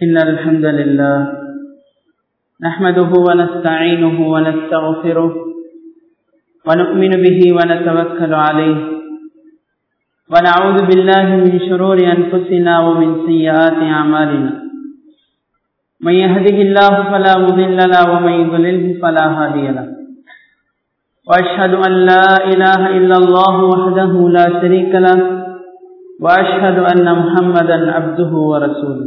إن الحمد لله نحمده ونستعينه ونستغفره ونؤمن به ونتوكل عليه ونعوذ بالله من شرور أنفسنا ومن سيئات أعمالنا من يهده الله فلا مضل له ومن يضلله فلا هادي له وأشهد أن لا إله إلا الله وحده لا شريك له وأشهد أن محمدا عبده ورسوله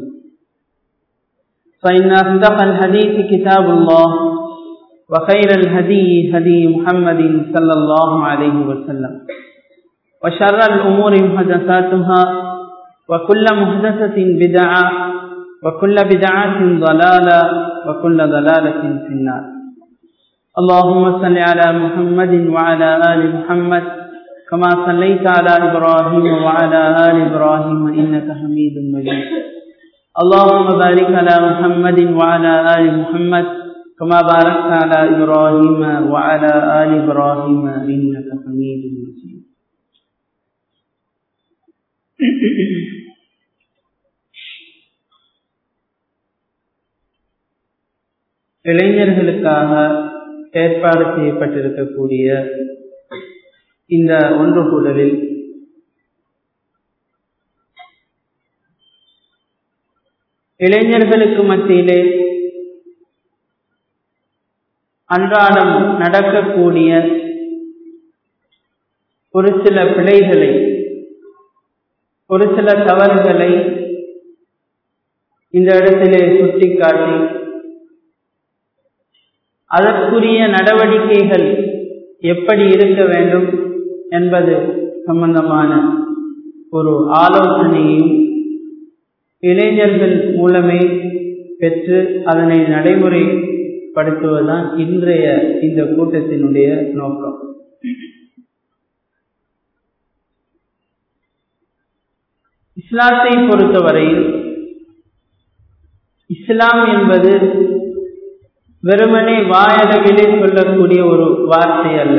فإن أصدق الحديث كتاب الله وخير الهدي هدي محمد صلى الله عليه وسلم وشر الأمور محدثاتها وكل محدثة بدعة وكل بدعة ضلالة وكل ضلالة في النار اللهم صل على محمد وعلى آل محمد كما صليت على إبراهيم وعلى آل إبراهيم إنك حميد مجيد اللهم بارك على محمد وعلى آل محمد كما باركت على إبراهيم وعلى آل إبراهيم إنك حميد مجيد இளைஞர்களுக்காக ஏற்பாடு செய்யப்பட்டிருக்கக்கூடிய இந்த ஒன்று கூடலில் இளைஞர்களுக்கு மத்தியிலே அன்றாடம் நடக்கக்கூடிய ஒரு சில பிழைகளை ஒரு சில தவறுகளை இந்த இடத்திலே சுட்டிக்காட்டி அதற்குரிய நடவடிக்கைகள் எப்படி இருக்க வேண்டும் என்பது சம்பந்தமான ஒரு ஆலோசனையும் இளைஞர்கள் மூலமே பெற்று அதனை நடைமுறைப்படுத்துவதுதான் இன்றைய இந்த கூட்டத்தினுடைய நோக்கம் இஸ்லாத்தை பொறுத்தவரையில் இஸ்லாம் என்பது வெறுமனே வாயளவிலே சொல்லக்கூடிய ஒரு வார்த்தை அல்ல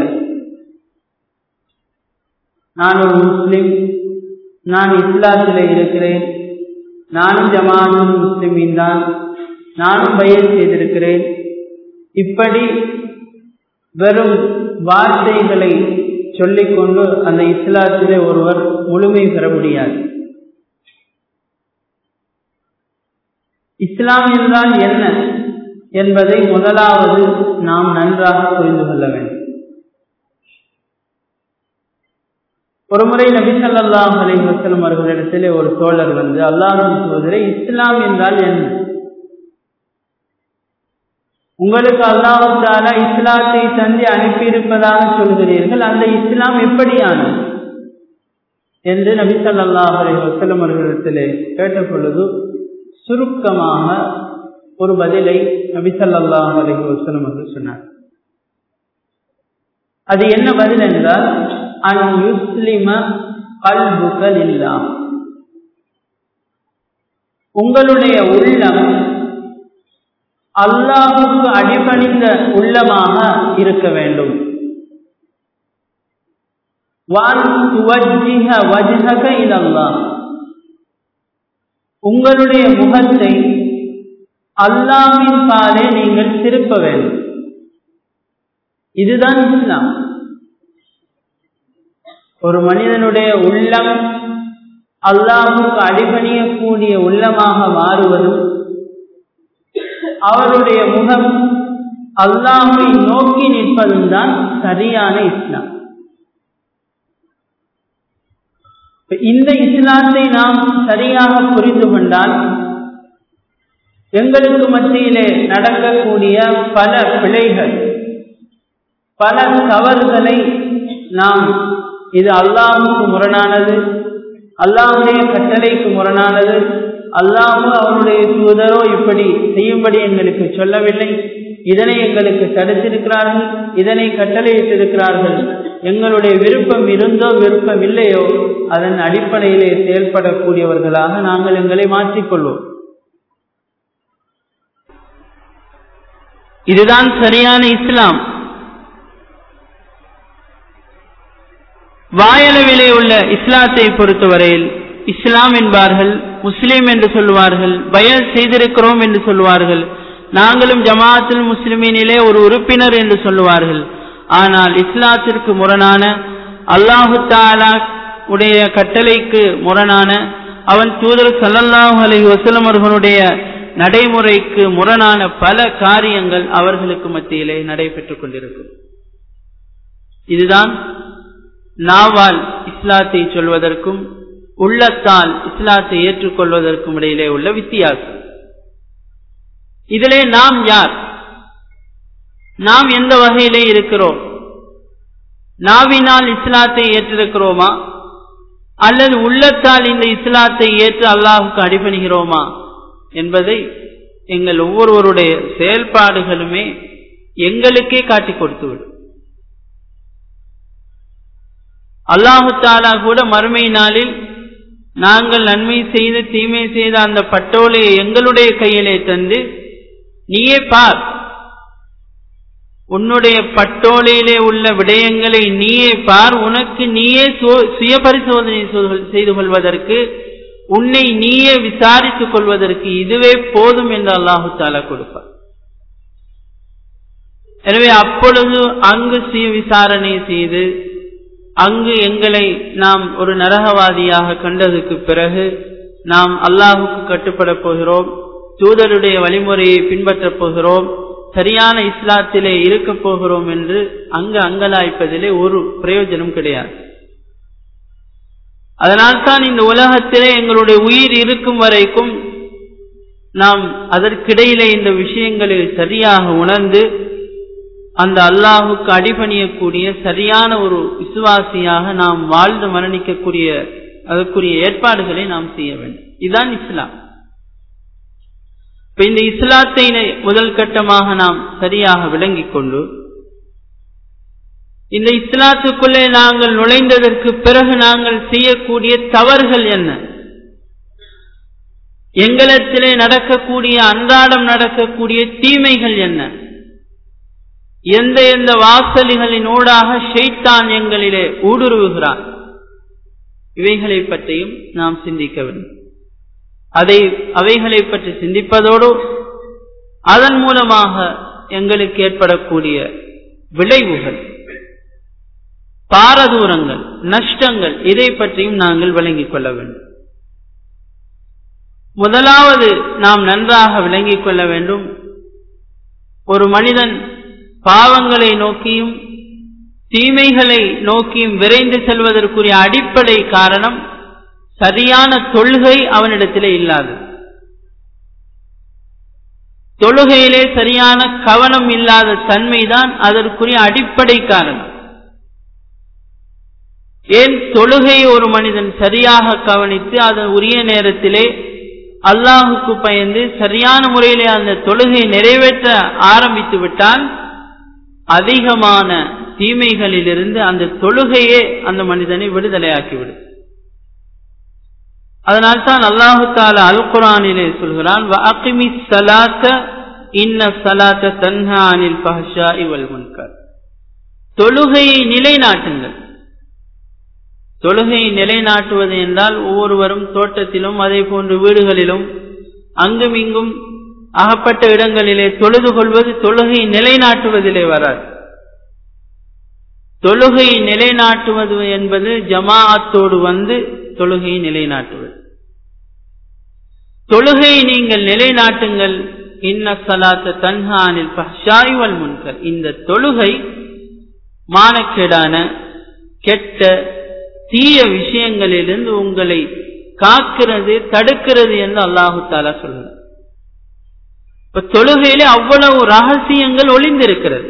நான் ஒரு முஸ்லிம் நான் இஸ்லாத்தில் இருக்கிறேன் நானும் ஜமானும் முஸ்லிமின் தான் நானும் பயிர் செய்திருக்கிறேன் இப்படி வெறும் வார்த்தைகளை சொல்லிக்கொண்டு அந்த இஸ்லாத்திலே ஒருவர் முழுமை பெற முடியாது இஸ்லாம் என்றால் என்ன என்பதை முதலாவது நாம் நன்றாக புரிந்து கொள்ள வேண்டும் ஒருமுறை நபி சல்லாஹ் அலி வசலம் அவர்களிடத்திலே ஒரு தோழர் வந்து அல்லாஹின் சோதரை இஸ்லாம் என்றால் என்ன உங்களுக்கு அல்லாஹால இஸ்லாத்தை தந்தி அனுப்பியிருப்பதாக சொல்கிறீர்கள் அந்த இஸ்லாம் எப்படியானது என்று நபி சல்லாஹ் அலி வசலம் அவர்களிடத்திலே கேட்ட பொழுது சுருக்கமாக ஒரு பதிலை நபி சல்லாஹ் அலி வசலம் அவர்கள் சொன்னார் அது என்ன பதில் என்றால் அன் யுஸ்லிம கல்புகள் இல்லா உங்களுடைய உள்ளம் அல்லாஹுக்கு அடிபணிந்த உள்ளமாக இருக்க வேண்டும் உங்களுடைய முகத்தை அல்லாவின் பாலே நீங்கள் திருப்ப வேண்டும் இதுதான் இஸ்லாம் ஒரு மனிதனுடைய உள்ளம் அல்லாஹுக்கு அடிபணியக்கூடிய உள்ளமாக மாறுவதும் அவருடைய முகம் அல்லாஹை நோக்கி நிற்பதும் தான் சரியான இஸ்லாம் இந்த இஸ்லாத்தை நாம் சரியாக புரிந்து கொண்டால் எங்களுக்கு மத்தியிலே நடக்கக்கூடிய பல பிழைகள் பல தவறுகளை நாம் இது அல்லாஹுக்கு முரணானது அல்லாஹுடைய கட்டளைக்கு முரணானது அல்லாஹு அவருடைய தூதரோ இப்படி செய்யும்படி எங்களுக்கு சொல்லவில்லை இதனை எங்களுக்கு தடுத்திருக்கிறார்கள் இதனை கட்டளையிட்டிருக்கிறார்கள் எங்களுடைய விருப்பம் இருந்தோ விருப்பம் இல்லையோ அதன் அடிப்படையிலே செயல்படக்கூடியவர்களாக நாங்கள் எங்களை மாற்றிக்கொள்வோம் இதுதான் சரியான இஸ்லாம் வாயளவிலே உள்ள இஸ்லாத்தை பொறுத்தவரையில் இஸ்லாம் என்பார்கள் முஸ்லிம் என்று சொல்வார்கள் பயல் செய்திருக்கிறோம் என்று சொல்வார்கள் நாங்களும் ஜமாத்தில் முஸ்லிமினிலே ஒரு உறுப்பினர் என்று சொல்லுவார்கள் ஆனால் இஸ்லாத்திற்கு முரணான அல்லாஹு தாலா உடைய கட்டளைக்கு முரணான அவன் தூதர் சல்லல்லாஹு அலி வசலம் அவர்களுடைய நடைமுறைக்கு முரணான பல காரியங்கள் அவர்களுக்கு மத்தியிலே நடைபெற்றுக் கொண்டிருக்கும் இதுதான் நாவால் இஸ்லாத்தை சொல்வதற்கும் உள்ளத்தால் இஸ்லாத்தை ஏற்றுக்கொள்வதற்கும் இடையிலே உள்ள வித்தியாசம் இதிலே நாம் யார் நாம் எந்த வகையிலே இருக்கிறோம் நாவினால் இஸ்லாத்தை ஏற்றிருக்கிறோமா அல்லது உள்ளத்தால் இந்த இஸ்லாத்தை ஏற்று அல்லாஹுக்கு அடிபணிகிறோமா என்பதை எங்கள் ஒவ்வொருவருடைய செயல்பாடுகளுமே எங்களுக்கே காட்டிக் கொடுத்துவிடும் அல்லாஹு தாலா கூட மறுமை நாளில் நாங்கள் நன்மை செய்து தீமை செய்த அந்த பட்டோலையை எங்களுடைய கையிலே தந்து நீயே பார் உன்னுடைய பட்டோலையிலே உள்ள விடயங்களை நீயே பார் உனக்கு நீயே சுய பரிசோதனை செய்து கொள்வதற்கு உன்னை நீயே விசாரித்துக் கொள்வதற்கு இதுவே போதும் என்று அல்லாஹு தாலா கொடுப்பார் எனவே அப்பொழுது அங்கு சுய விசாரணை செய்து அங்கு எங்களை நாம் ஒரு நரகவாதியாக கண்டதுக்கு பிறகு நாம் அல்லாஹுக்கு கட்டுப்பட போகிறோம் தூதருடைய வழிமுறையை பின்பற்றப் போகிறோம் சரியான இஸ்லாத்திலே இருக்க போகிறோம் என்று அங்கு அங்கலாய்ப்பதிலே ஒரு பிரயோஜனம் கிடையாது அதனால்தான் இந்த உலகத்திலே எங்களுடைய உயிர் இருக்கும் வரைக்கும் நாம் அதற்கிடையிலே இந்த விஷயங்களை சரியாக உணர்ந்து அந்த அல்லாஹுக்கு அடிபணியக்கூடிய சரியான ஒரு விசுவாசியாக நாம் வாழ்ந்து மரணிக்கக்கூடிய அதற்குரிய ஏற்பாடுகளை நாம் செய்ய வேண்டும் இதுதான் இஸ்லாம் இப்ப இந்த இஸ்லாத்தை முதல் கட்டமாக நாம் சரியாக விளங்கிக் கொண்டு இந்த இஸ்லாத்துக்குள்ளே நாங்கள் நுழைந்ததற்கு பிறகு நாங்கள் செய்யக்கூடிய தவறுகள் என்ன எங்களத்திலே நடக்கக்கூடிய அன்றாடம் நடக்கக்கூடிய தீமைகள் என்ன எந்த எந்த வாசல்களின் ஊடாக ஷெய்தான் எங்களிலே ஊடுருவுகிறான் இவைகளை பற்றியும் நாம் சிந்திக்க வேண்டும் அதை அவைகளை பற்றி சிந்திப்பதோடு அதன் மூலமாக எங்களுக்கு ஏற்படக்கூடிய விளைவுகள் பாரதூரங்கள் நஷ்டங்கள் இதை பற்றியும் நாங்கள் விளங்கிக் கொள்ள வேண்டும் முதலாவது நாம் நன்றாக விளங்கிக் கொள்ள வேண்டும் ஒரு மனிதன் பாவங்களை நோக்கியும் தீமைகளை நோக்கியும் விரைந்து செல்வதற்குரிய அடிப்படை காரணம் சரியான தொழுகை அவனிடத்திலே இல்லாது தொழுகையிலே சரியான கவனம் இல்லாத தன்மைதான் அதற்குரிய அடிப்படை காரணம் ஏன் தொழுகை ஒரு மனிதன் சரியாக கவனித்து அதன் உரிய நேரத்திலே அல்லாஹுக்கு பயந்து சரியான முறையிலே அந்த தொழுகை நிறைவேற்ற ஆரம்பித்து விட்டால் அதிகமான தீமைகளிலிருந்து அந்த தொழுகையே அந்த மனிதனை விடுதலையாக்கிவிடும் அதனால் தான் அல்லாஹு தாலா அல் குரானிலே சொல்கிறான் இன்ன சலாத்த தன்ஹா அனில் பஹஷா இவல் முன்கர் தொழுகையை நிலைநாட்டுங்கள் தொழுகையை நிலைநாட்டுவது என்றால் ஒவ்வொருவரும் தோட்டத்திலும் அதே போன்று வீடுகளிலும் அங்கும் இங்கும் அகப்பட்ட இடங்களிலே தொழுது கொள்வது தொழுகை நிலைநாட்டுவதிலே வராது தொழுகை நிலைநாட்டுவது என்பது ஜமாஅத்தோடு வந்து தொழுகையை நிலைநாட்டுவது தொழுகையை நீங்கள் நிலைநாட்டுங்கள் இன்ன சலாத்த தன்ஹானில் பஹ்ஷாய்வல் முன்கர் இந்த தொழுகை மானக்கேடான கெட்ட தீய விஷயங்களிலிருந்து உங்களை காக்கிறது தடுக்கிறது என்று அல்லாஹு தாலா சொல்கிறார் இப்ப தொழுகையிலே அவ்வளவு ரகசியங்கள் ஒளிந்திருக்கிறது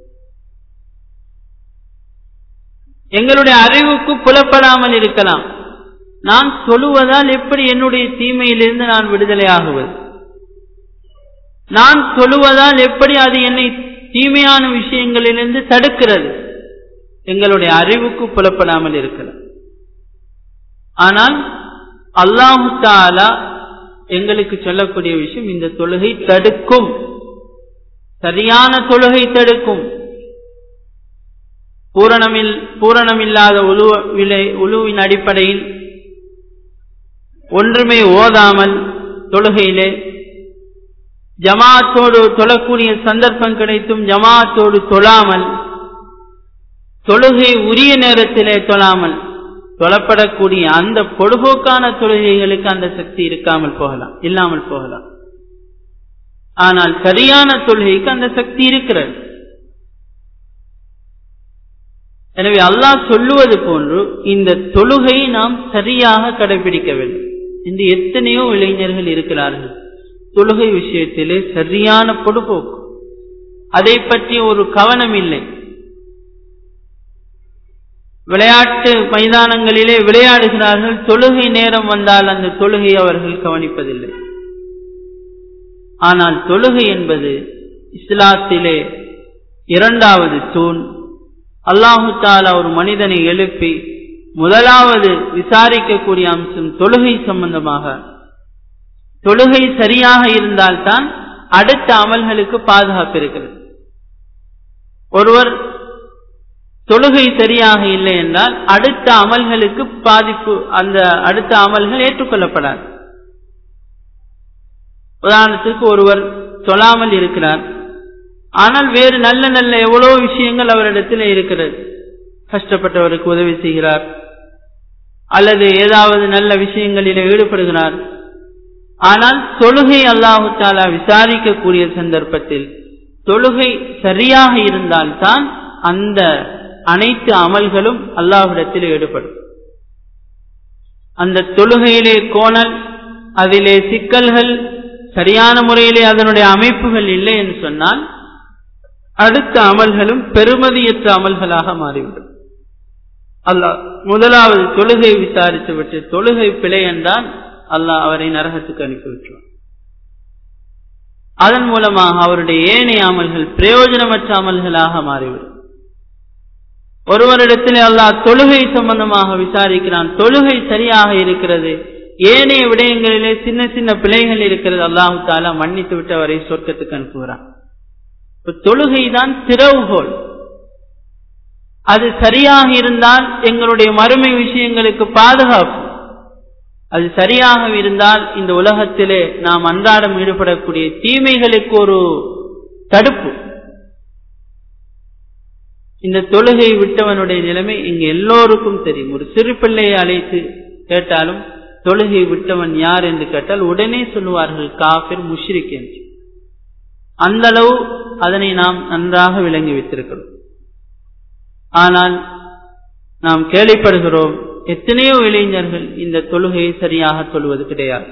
எங்களுடைய அறிவுக்கு புலப்படாமல் இருக்கலாம் நான் தொழுவதால் எப்படி என்னுடைய தீமையிலிருந்து நான் விடுதலை ஆகுவது நான் தொழுவதால் எப்படி அது என்னை தீமையான விஷயங்களிலிருந்து தடுக்கிறது எங்களுடைய அறிவுக்கு புலப்படாமல் இருக்கலாம் ஆனால் அல்லாஹு தாலா எங்களுக்கு சொல்லக்கூடிய விஷயம் இந்த தொழுகை தடுக்கும் சரியான தொழுகை தடுக்கும் பூரணமில் பூரணமில்லாத உழுவ விலை உழுவின் அடிப்படையில் ஒன்றுமே ஓதாமல் தொழுகையிலே ஜமாத்தோடு தொழக்கூடிய சந்தர்ப்பம் கிடைத்தும் ஜமாத்தோடு தொழாமல் தொழுகை உரிய நேரத்திலே தொழாமல் தொழப்படக்கூடிய அந்த பொடுபோக்கான தொழுகைகளுக்கு அந்த சக்தி இருக்காமல் போகலாம் இல்லாமல் போகலாம் ஆனால் சரியான தொழுகைக்கு அந்த சக்தி இருக்கிறது எனவே அல்லாஹ் சொல்லுவது போன்று இந்த தொழுகை நாம் சரியாக கடைபிடிக்க வேண்டும் இன்று எத்தனையோ இளைஞர்கள் இருக்கிறார்கள் தொழுகை விஷயத்திலே சரியான பொடுபோக்கு அதை பற்றி ஒரு கவனம் இல்லை விளையாட்டு மைதானங்களிலே விளையாடுகிறார்கள் தொழுகை நேரம் வந்தால் அந்த தொழுகை அவர்கள் கவனிப்பதில்லை ஆனால் தொழுகை என்பது இஸ்லாத்திலே இரண்டாவது தூண் அல்லாஹு தாலா ஒரு மனிதனை எழுப்பி முதலாவது விசாரிக்கக்கூடிய அம்சம் தொழுகை சம்பந்தமாக தொழுகை சரியாக இருந்தால்தான் அடுத்த அமல்களுக்கு பாதுகாப்பு இருக்கிறது ஒருவர் தொழுகை சரியாக இல்லை என்றால் அடுத்த அமல்களுக்கு பாதிப்பு அந்த அடுத்த அமல்கள் ஏற்றுக்கொள்ளப்படாது உதாரணத்துக்கு ஒருவர் தொழாமல் இருக்கிறார் ஆனால் வேறு நல்ல நல்ல எவ்வளவு விஷயங்கள் அவரிடத்தில் இருக்கிறது கஷ்டப்பட்டவருக்கு உதவி செய்கிறார் அல்லது ஏதாவது நல்ல விஷயங்களில் ஈடுபடுகிறார் ஆனால் தொழுகை அல்லாஹு தாலா விசாரிக்கக்கூடிய சந்தர்ப்பத்தில் தொழுகை சரியாக இருந்தால்தான் அந்த அனைத்து அமல்களும் அல்லாஹ்விடத்தில் ஈடுபடும் அந்த தொழுகையிலே கோணல் அதிலே சிக்கல்கள் சரியான முறையிலே அதனுடைய அமைப்புகள் இல்லை என்று சொன்னால் அடுத்த அமல்களும் பெருமதியற்ற அமல்களாக மாறிவிடும் அல்லாஹ் முதலாவது தொழுகை விசாரித்து விட்டு தொழுகை பிழை என்றால் அல்லாஹ் அவரை நரகத்துக்கு அனுப்பிவிட்டுருவார் அதன் மூலமாக அவருடைய ஏனைய அமல்கள் பிரயோஜனமற்ற அமல்களாக மாறிவிடும் ஒருவரிடத்தில் அல்லாஹ் தொழுகை சம்பந்தமாக விசாரிக்கிறான் தொழுகை சரியாக இருக்கிறது ஏனைய விடயங்களிலே சின்ன சின்ன பிழைகள் இருக்கிறது அல்லாஹு தாலா மன்னித்து விட்டு அவரை சொர்க்கத்துக்கு அனுப்புகிறான் தொழுகைதான் திறவுகோல் அது சரியாக இருந்தால் எங்களுடைய மறுமை விஷயங்களுக்கு பாதுகாப்பு அது சரியாக இருந்தால் இந்த உலகத்திலே நாம் அன்றாடம் ஈடுபடக்கூடிய தீமைகளுக்கு ஒரு தடுப்பு இந்த தொழுகை விட்டவனுடைய நிலைமை இங்கு எல்லோருக்கும் தெரியும் ஒரு சிறு பிள்ளையை அழைத்து கேட்டாலும் தொழுகை விட்டவன் யார் என்று கேட்டால் உடனே சொல்லுவார்கள் காபிர் முஷ்ரிக் என்று அந்த அளவு அதனை நாம் நன்றாக விளங்கி வைத்திருக்கிறோம் ஆனால் நாம் கேள்விப்படுகிறோம் எத்தனையோ இளைஞர்கள் இந்த தொழுகையை சரியாக சொல்வது கிடையாது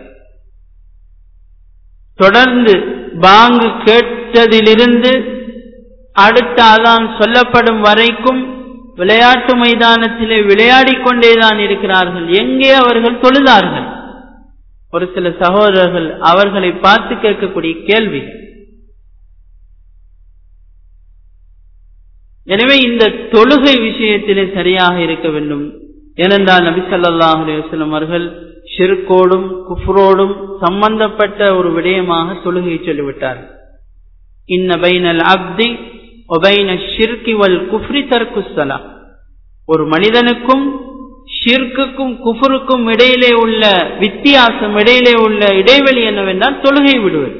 தொடர்ந்து பாங்கு கேட்டதிலிருந்து அடுத்த அதான் சொல்லப்படும் வரைக்கும் விளையாட்டு மைதானத்திலே விளையாடிக் கொண்டேதான் இருக்கிறார்கள் எங்கே அவர்கள் தொழுதார்கள் ஒரு சில சகோதரர்கள் அவர்களை பார்த்து கேட்கக்கூடிய கேள்வி எனவே இந்த தொழுகை விஷயத்திலே சரியாக இருக்க வேண்டும் ஏனென்றால் நபி சல்லாஹ் அலுவலம் அவர்கள் ஷிர்கோடும் குஃப்ரோடும் சம்பந்தப்பட்ட ஒரு விடயமாக தொழுகையை சொல்லிவிட்டார் இன்ன பைனல் அப்தி ஒபைன ஷிர்கி வல் குஃப்ரி தர்குசலா ஒரு மனிதனுக்கும் ஷிர்க்குக்கும் குஃபருக்கும் இடையிலே உள்ள வித்தியாசம் இடையிலே உள்ள இடைவெளி என்னவென்றால் தொழுகை விடுவது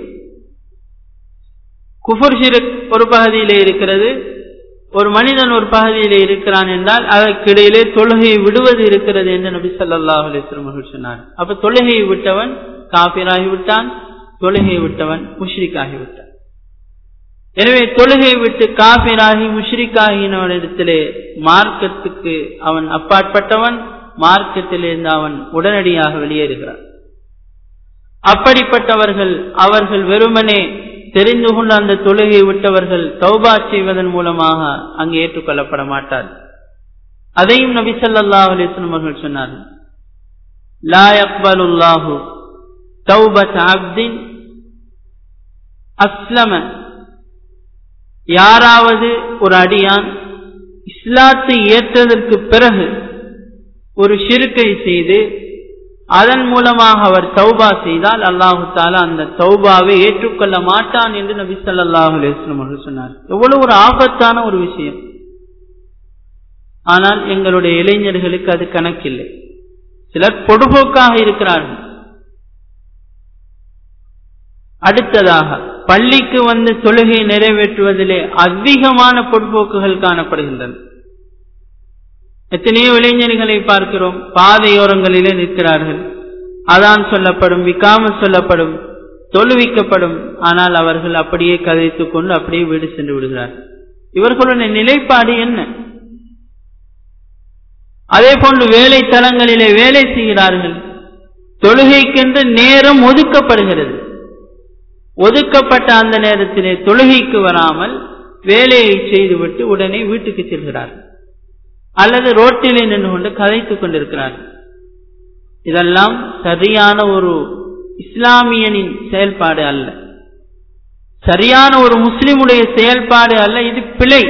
குஃபர் ஷிர்க் ஒரு பகுதியிலே இருக்கிறது ஒரு மனிதன் ஒரு பகுதியிலே இருக்கிறான் என்றால் அதற்கிடையிலே தொழுகையை விடுவது இருக்கிறது என்று நபி சல்லாஹ் அலிஸ்லம் அவர்கள் சொன்னார் அப்ப தொழுகையை விட்டவன் காபிராகி விட்டான் தொழுகையை விட்டவன் முஷ்ரிக்காகி விட்டான் எனவே தொழுகை விட்டு காபிராகி முஷ்ரிக்காகினவனிடத்திலே மார்க்கத்துக்கு அவன் அப்பாற்பட்டவன் மார்க்கத்திலிருந்து அவன் உடனடியாக வெளியேறுகிறான் அப்படிப்பட்டவர்கள் அவர்கள் வெறுமனே தெரிந்து கொண்ட அந்த தொழுகை விட்டவர்கள் தௌபா செய்வதன் மூலமாக அங்கு ஏற்றுக்கொள்ளப்பட மாட்டார் அதையும் நபி சல்லா அலிஸ்லம் அவர்கள் சொன்னார்கள் லா யக்பலுல்லாஹு தௌபத் அப்தின் அஸ்லம யாராவது ஒரு அடியான் இஸ்லாத்தை ஏற்றதற்கு பிறகு ஒரு ஷிருக்கை செய்து அதன் மூலமாக அவர் தௌபா செய்தால் அல்லாஹு தாலா அந்த தௌபாவை ஏற்றுக்கொள்ள மாட்டான் என்று நபி சல்லாஹு அலிஸ்லம் அவர்கள் சொன்னார் எவ்வளவு ஒரு ஆபத்தான ஒரு விஷயம் ஆனால் எங்களுடைய இளைஞர்களுக்கு அது கணக்கில்லை சிலர் பொடுபோக்காக இருக்கிறார்கள் அடுத்ததாக பள்ளிக்கு வந்து தொழுகை நிறைவேற்றுவதிலே அதிகமான பொறுப்போக்குகள் காணப்படுகின்றன எத்தனையோ இளைஞர்களை பார்க்கிறோம் பாதையோரங்களிலே நிற்கிறார்கள் அதான் சொல்லப்படும் விக்காம சொல்லப்படும் தொழுவிக்கப்படும் ஆனால் அவர்கள் அப்படியே கதைத்துக் கொண்டு அப்படியே வீடு சென்று விடுகிறார்கள் இவர்களுடைய நிலைப்பாடு என்ன அதே போன்று வேலை தளங்களிலே வேலை செய்கிறார்கள் தொழுகைக்கென்று நேரம் ஒதுக்கப்படுகிறது ஒதுக்கப்பட்ட அந்த நேரத்திலே தொழுகைக்கு வராமல் வேலையை செய்துவிட்டு உடனே வீட்டுக்கு செல்கிறார்கள் அல்லது ரோட்டிலே நின்று கொண்டு கதைத்துக் கொண்டிருக்கிறார்கள் இதெல்லாம் சரியான ஒரு இஸ்லாமியனின் செயல்பாடு அல்ல சரியான ஒரு முஸ்லிமுடைய செயல்பாடு அல்ல இது பிழை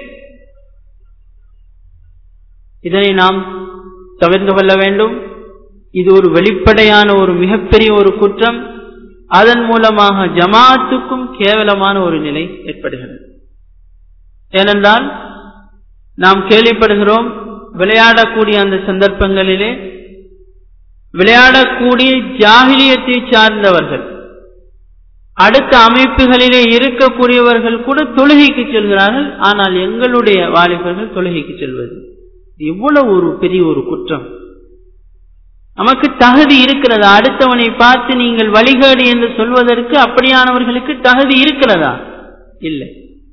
இதனை நாம் தவிர்த்து கொள்ள வேண்டும் இது ஒரு வெளிப்படையான ஒரு மிகப்பெரிய ஒரு குற்றம் அதன் மூலமாக ஜமாத்துக்கும் கேவலமான ஒரு நிலை ஏற்படுகிறது ஏனென்றால் நாம் கேள்விப்படுகிறோம் விளையாடக்கூடிய அந்த சந்தர்ப்பங்களிலே விளையாடக்கூடிய ஜாகிலியத்தை சார்ந்தவர்கள் அடுத்த அமைப்புகளிலே இருக்கக்கூடியவர்கள் கூட தொழுகைக்கு செல்கிறார்கள் ஆனால் எங்களுடைய வாலிபர்கள் தொழுகைக்கு செல்வது எவ்வளவு ஒரு பெரிய ஒரு குற்றம் நமக்கு தகுதி இருக்கிறதா அடுத்தவனை பார்த்து நீங்கள் வழிகேடு என்று சொல்வதற்கு அப்படியானவர்களுக்கு தகுதி இருக்கிறதா இல்லை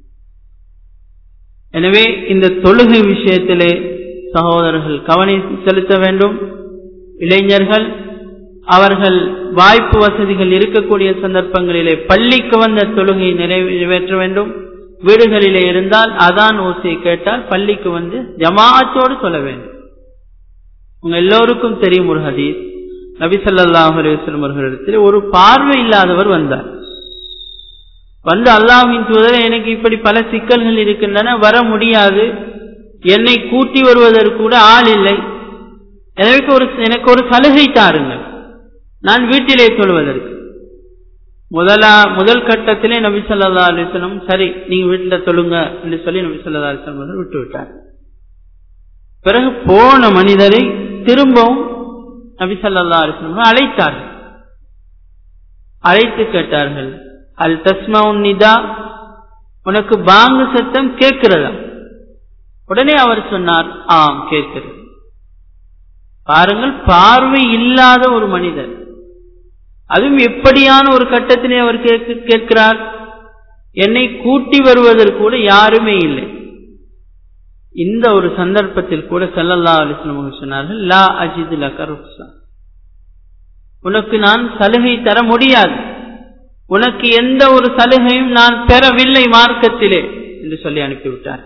எனவே இந்த தொழுகை விஷயத்திலே சகோதரர்கள் கவனி செலுத்த வேண்டும் இளைஞர்கள் அவர்கள் வாய்ப்பு வசதிகள் இருக்கக்கூடிய சந்தர்ப்பங்களிலே பள்ளிக்கு வந்த தொழுகை நிறைவேற்ற வேண்டும் வீடுகளிலே இருந்தால் அதான் ஓசையை கேட்டால் பள்ளிக்கு வந்து ஜமாஅத்தோடு சொல்ல வேண்டும் உங்க எல்லோருக்கும் தெரியும் ஒரு ஹதீஸ் நபி ஸல்லல்லாஹு அலைஹி வஸல்லம் அவர்களிடத்தில் ஒரு பார்வை இல்லாதவர் வந்தார் வந்து அல்லாஹ்வின் தூதர் எனக்கு இப்படி பல சிக்கல்கள் இருக்கின்றன வர முடியாது என்னை கூட்டி வருவதற்கு கூட ஆள் இல்லை எனக்கு ஒரு எனக்கு ஒரு சலுகை தாருங்கள் நான் வீட்டிலே சொல்வதற்கு முதலா முதல் கட்டத்திலே நபி சொல்லா அலிஸ்லம் சரி நீங்க வீட்டுல தொழுங்க என்று சொல்லி நபி சொல்லா அலிஸ்லம் அவர்கள் விட்டு விட்டார் பிறகு போன மனிதரை திரும்பவும் நபி சொல்லா அலிஸ்லம் அழைத்தார்கள் அழைத்து கேட்டார்கள் அல் தஸ்மவுன் நிதா உனக்கு பாங்கு சத்தம் கேட்கிறதா உடனே அவர் சொன்னார் ஆம் கேட்கிறது பாருங்கள் பார்வை இல்லாத ஒரு மனிதர் அதுவும் எப்படியான ஒரு கட்டத்திலே அவர் கேட்கிறார் என்னை கூட்டி வருவதற்கு கூட யாருமே இல்லை இந்த ஒரு சந்தர்ப்பத்தில் கூட சல்லல்லா அலிஸ்லம் சொன்னார்கள் லா அஜிது லக்கருப்சா உனக்கு நான் சலுகை தர முடியாது உனக்கு எந்த ஒரு சலுகையும் நான் பெறவில்லை மார்க்கத்திலே என்று சொல்லி அனுப்பிவிட்டார்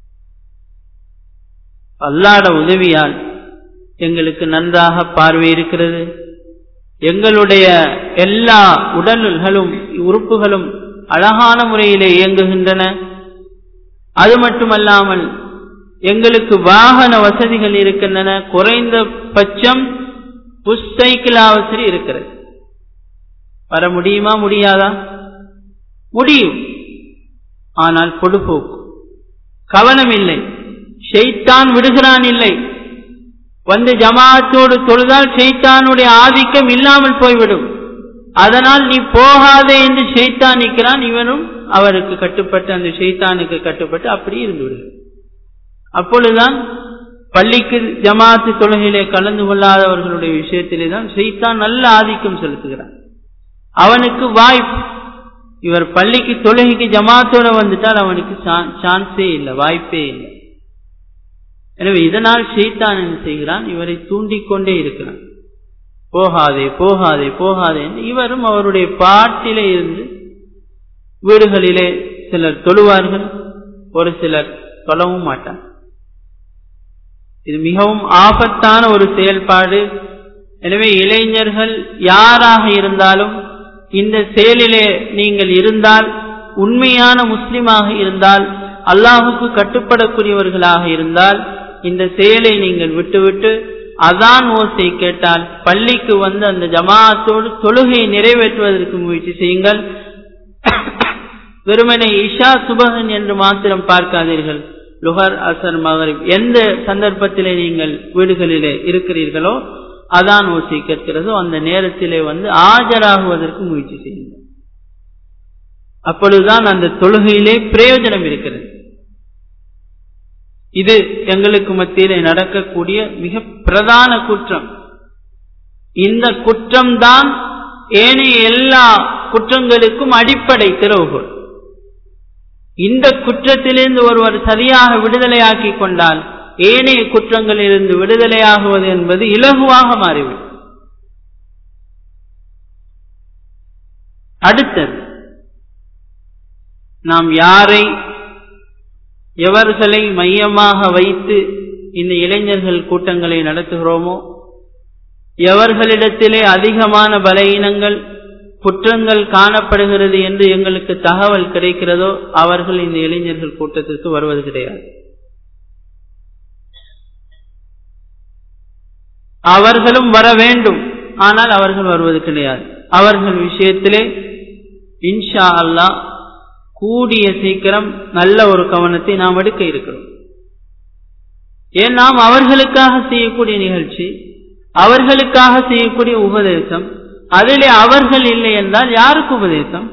அல்லாட உதவியால் எங்களுக்கு நன்றாக பார்வை இருக்கிறது எங்களுடைய எல்லா உடல்களும் உறுப்புகளும் அழகான முறையிலே இயங்குகின்றன அது மட்டுமல்லாமல் எங்களுக்கு வாகன வசதிகள் இருக்கின்றன குறைந்த பட்சம் புஷ் சைக்கிளாவது இருக்கிறது வர முடியுமா முடியாதா முடியும் ஆனால் பொடுபோக்கு கவனம் இல்லை ஷெய்தான் விடுகிறான் இல்லை வந்து ஜமாத்தோடு தொழுதால் ஷெய்தானுடைய ஆதிக்கம் இல்லாமல் போய்விடும் அதனால் நீ போகாதே என்று ஷெய்தான் நிற்கிறான் இவனும் அவருக்கு கட்டுப்பட்டு அந்த ஷெய்தானுக்கு கட்டுப்பட்டு அப்படி இருந்து விடுகிறான் அப்பொழுதுதான் பள்ளிக்கு ஜமாத்து தொழுகையிலே கலந்து கொள்ளாதவர்களுடைய விஷயத்திலே தான் ஷெய்தான் நல்ல ஆதிக்கம் செலுத்துகிறான் அவனுக்கு வாய்ப்பு இவர் பள்ளிக்கு தொழுகைக்கு ஜமாத்தோட வந்துட்டால் அவனுக்கு சான்ஸே இல்லை வாய்ப்பே இல்லை எனவே இதனால் ஷெய்தான் என்ன செய்கிறான் இவரை தூண்டிக் கொண்டே இருக்கிறான் போகாதே போகாதே போகாதே என்று இவரும் அவருடைய பாட்டிலே இருந்து வீடுகளிலே சிலர் தொழுவார்கள் ஒரு சிலர் தொழவும் மாட்டார் இது மிகவும் ஆபத்தான ஒரு செயல்பாடு எனவே இளைஞர்கள் யாராக இருந்தாலும் இந்த செயலிலே நீங்கள் இருந்தால் உண்மையான முஸ்லிமாக இருந்தால் அல்லாஹுக்கு கட்டுப்படக்கூடியவர்களாக இருந்தால் இந்த செயலை நீங்கள் விட்டுவிட்டு அதான் ஓசை கேட்டால் பள்ளிக்கு வந்து அந்த ஜமாத்தோடு தொழுகையை நிறைவேற்றுவதற்கு முயற்சி செய்யுங்கள் வெறுமனை இஷா சுபகன் என்று மாத்திரம் பார்க்காதீர்கள் லுகர் அசர் மகரிப் எந்த சந்தர்ப்பத்திலே நீங்கள் வீடுகளிலே இருக்கிறீர்களோ அதான் ஓசை கேட்கிறதோ அந்த நேரத்திலே வந்து ஆஜராகுவதற்கு முயற்சி செய்யுங்கள் அப்பொழுதுதான் அந்த தொழுகையிலே பிரயோஜனம் இருக்கிறது இது எங்களுக்கு மத்தியிலே நடக்கக்கூடிய மிக பிரதான குற்றம் இந்த குற்றம்தான் ஏனைய எல்லா குற்றங்களுக்கும் அடிப்படை திறவுகோள் இந்த குற்றத்திலிருந்து ஒருவர் சரியாக விடுதலையாக்கி கொண்டால் ஏனைய குற்றங்களிலிருந்து விடுதலையாகுவது என்பது இலகுவாக மாறிவிடும் அடுத்தது நாம் யாரை எவர்களை மையமாக வைத்து இந்த இளைஞர்கள் கூட்டங்களை நடத்துகிறோமோ எவர்களிடத்திலே அதிகமான பலவீனங்கள் குற்றங்கள் காணப்படுகிறது என்று எங்களுக்கு தகவல் கிடைக்கிறதோ அவர்கள் இந்த இளைஞர்கள் கூட்டத்திற்கு வருவது கிடையாது அவர்களும் வர வேண்டும் ஆனால் அவர்கள் வருவது கிடையாது அவர்கள் விஷயத்திலே இன்ஷா அல்லாஹ் கூடிய சீக்கிரம் நல்ல ஒரு கவனத்தை நாம் எடுக்க இருக்கிறோம் ஏன் நாம் அவர்களுக்காக செய்யக்கூடிய நிகழ்ச்சி அவர்களுக்காக செய்யக்கூடிய உபதேசம் அதிலே அவர்கள் இல்லை என்றால் யாருக்கு உபதேசம்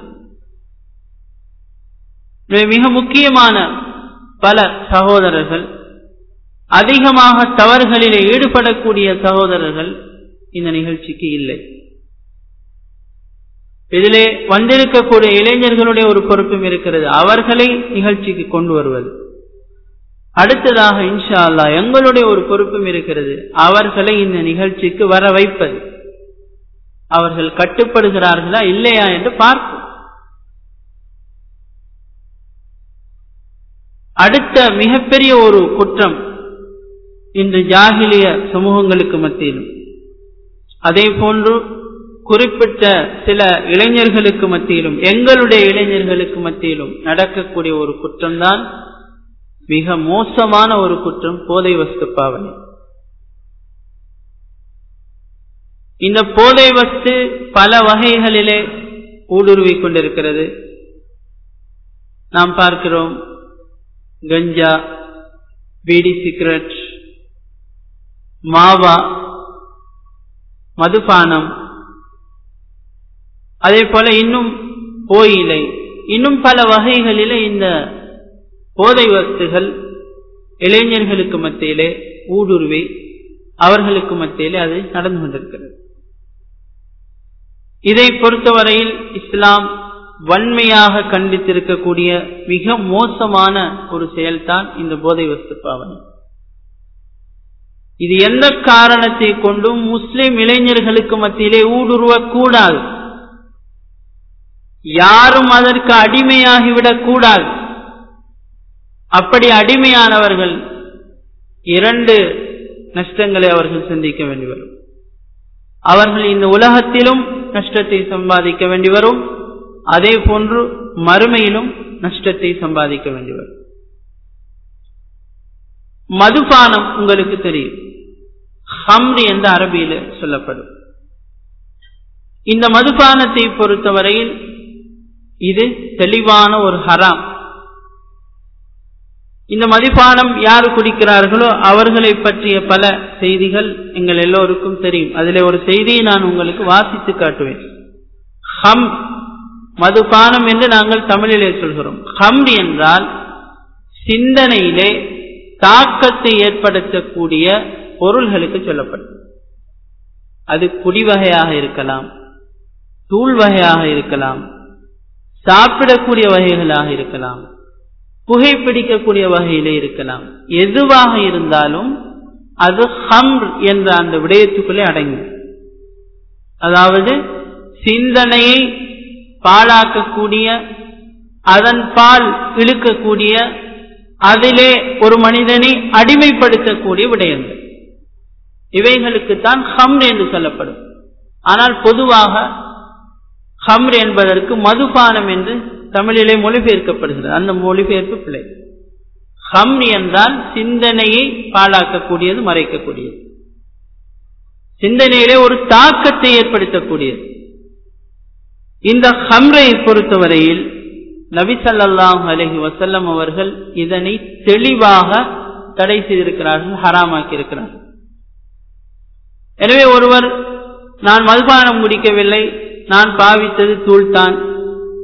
மிக முக்கியமான பல சகோதரர்கள் அதிகமாக தவறுகளிலே ஈடுபடக்கூடிய சகோதரர்கள் இந்த நிகழ்ச்சிக்கு இல்லை இதிலே வந்திருக்கக்கூடிய இளைஞர்களுடைய ஒரு பொறுப்பும் இருக்கிறது அவர்களை நிகழ்ச்சிக்கு கொண்டு வருவது அடுத்ததாக இன்ஷா அல்லா எங்களுடைய ஒரு பொறுப்பும் இருக்கிறது அவர்களை இந்த நிகழ்ச்சிக்கு வர வைப்பது அவர்கள் கட்டுப்படுகிறார்களா இல்லையா என்று பார்ப்போம் அடுத்த மிகப்பெரிய ஒரு குற்றம் இன்று ஜாகிலிய சமூகங்களுக்கு மத்தியிலும் அதே போன்று குறிப்பிட்ட சில இளைஞர்களுக்கு மத்தியிலும் எங்களுடைய இளைஞர்களுக்கு மத்தியிலும் நடக்கக்கூடிய ஒரு குற்றம்தான் மிக மோசமான ஒரு குற்றம் போதை வஸ்து பாவனை இந்த போதை வஸ்து பல வகைகளிலே ஊடுருவிக் கொண்டிருக்கிறது நாம் பார்க்கிறோம் கஞ்சா பீடி சிகரெட் மாவா மதுபானம் அதே போல இன்னும் போயிலை இன்னும் பல வகைகளிலே இந்த போதை வஸ்துகள் இளைஞர்களுக்கு மத்தியிலே ஊடுருவி அவர்களுக்கு மத்தியிலே அது நடந்து கொண்டிருக்கிறது இதை பொறுத்தவரையில் இஸ்லாம் வன்மையாக கண்டித்திருக்கக்கூடிய மிக மோசமான ஒரு செயல்தான் இந்த போதை வஸ்து பாவனை இது எந்த காரணத்தை கொண்டும் முஸ்லிம் இளைஞர்களுக்கு மத்தியிலே ஊடுருவக்கூடாது யாரும் அதற்கு அடிமையாகிவிடக் கூடாது அப்படி அடிமையானவர்கள் இரண்டு நஷ்டங்களை அவர்கள் சந்திக்க வேண்டி வரும் அவர்கள் இந்த உலகத்திலும் நஷ்டத்தை சம்பாதிக்க வேண்டி வரும் அதே போன்று மறுமையிலும் நஷ்டத்தை சம்பாதிக்க வேண்டி வரும் மதுபானம் உங்களுக்கு தெரியும் ஹம்ரி என்ற அரபியில சொல்லப்படும் இந்த மதுபானத்தை பொறுத்தவரையில் இது தெளிவான ஒரு ஹராம் இந்த மதுபானம் யார் குடிக்கிறார்களோ அவர்களை பற்றிய பல செய்திகள் எங்கள் எல்லோருக்கும் தெரியும் அதில் ஒரு செய்தியை நான் உங்களுக்கு வாசித்து காட்டுவேன் ஹம் மதுபானம் என்று நாங்கள் தமிழிலே சொல்கிறோம் ஹம்ரி என்றால் சிந்தனையிலே தாக்கத்தை ஏற்படுத்தக்கூடிய பொருள்களுக்கு சொல்லப்படும் அது குடிவகையாக இருக்கலாம் தூள் வகையாக இருக்கலாம் சாப்பிடக்கூடிய வகைகளாக இருக்கலாம் புகைப்பிடிக்கக்கூடிய வகையிலே இருக்கலாம் எதுவாக இருந்தாலும் அது ஹம்ர் என்ற அந்த விடயத்துக்குள்ளே அடங்கும் அதாவது சிந்தனையை பாழாக்கக்கூடிய அதன் பால் இழுக்கக்கூடிய அதிலே ஒரு மனிதனை அடிமைப்படுத்தக்கூடிய விடயங்கள் இவைகளுக்குத்தான் ஹம்ர் என்று சொல்லப்படும் ஆனால் பொதுவாக ஹம்ர் என்பதற்கு மதுபானம் என்று தமிழிலே மொழிபெயர்க்கப்படுகிறது அந்த மொழிபெயர்ப்பு பிழை ஹம்ர் என்றால் சிந்தனையை பாழாக்கக்கூடியது மறைக்கக்கூடியது சிந்தனையிலே ஒரு தாக்கத்தை ஏற்படுத்தக்கூடியது இந்த ஹம்ரை பொறுத்தவரையில் நபி சல்லாஹ் அலஹி வசல்லம் அவர்கள் இதனை தெளிவாக தடை செய்திருக்கிறார்கள் ஹராமாக்கி இருக்கிறார்கள் எனவே ஒருவர் நான் மதுபானம் குடிக்கவில்லை நான் பாவித்தது தூள்தான்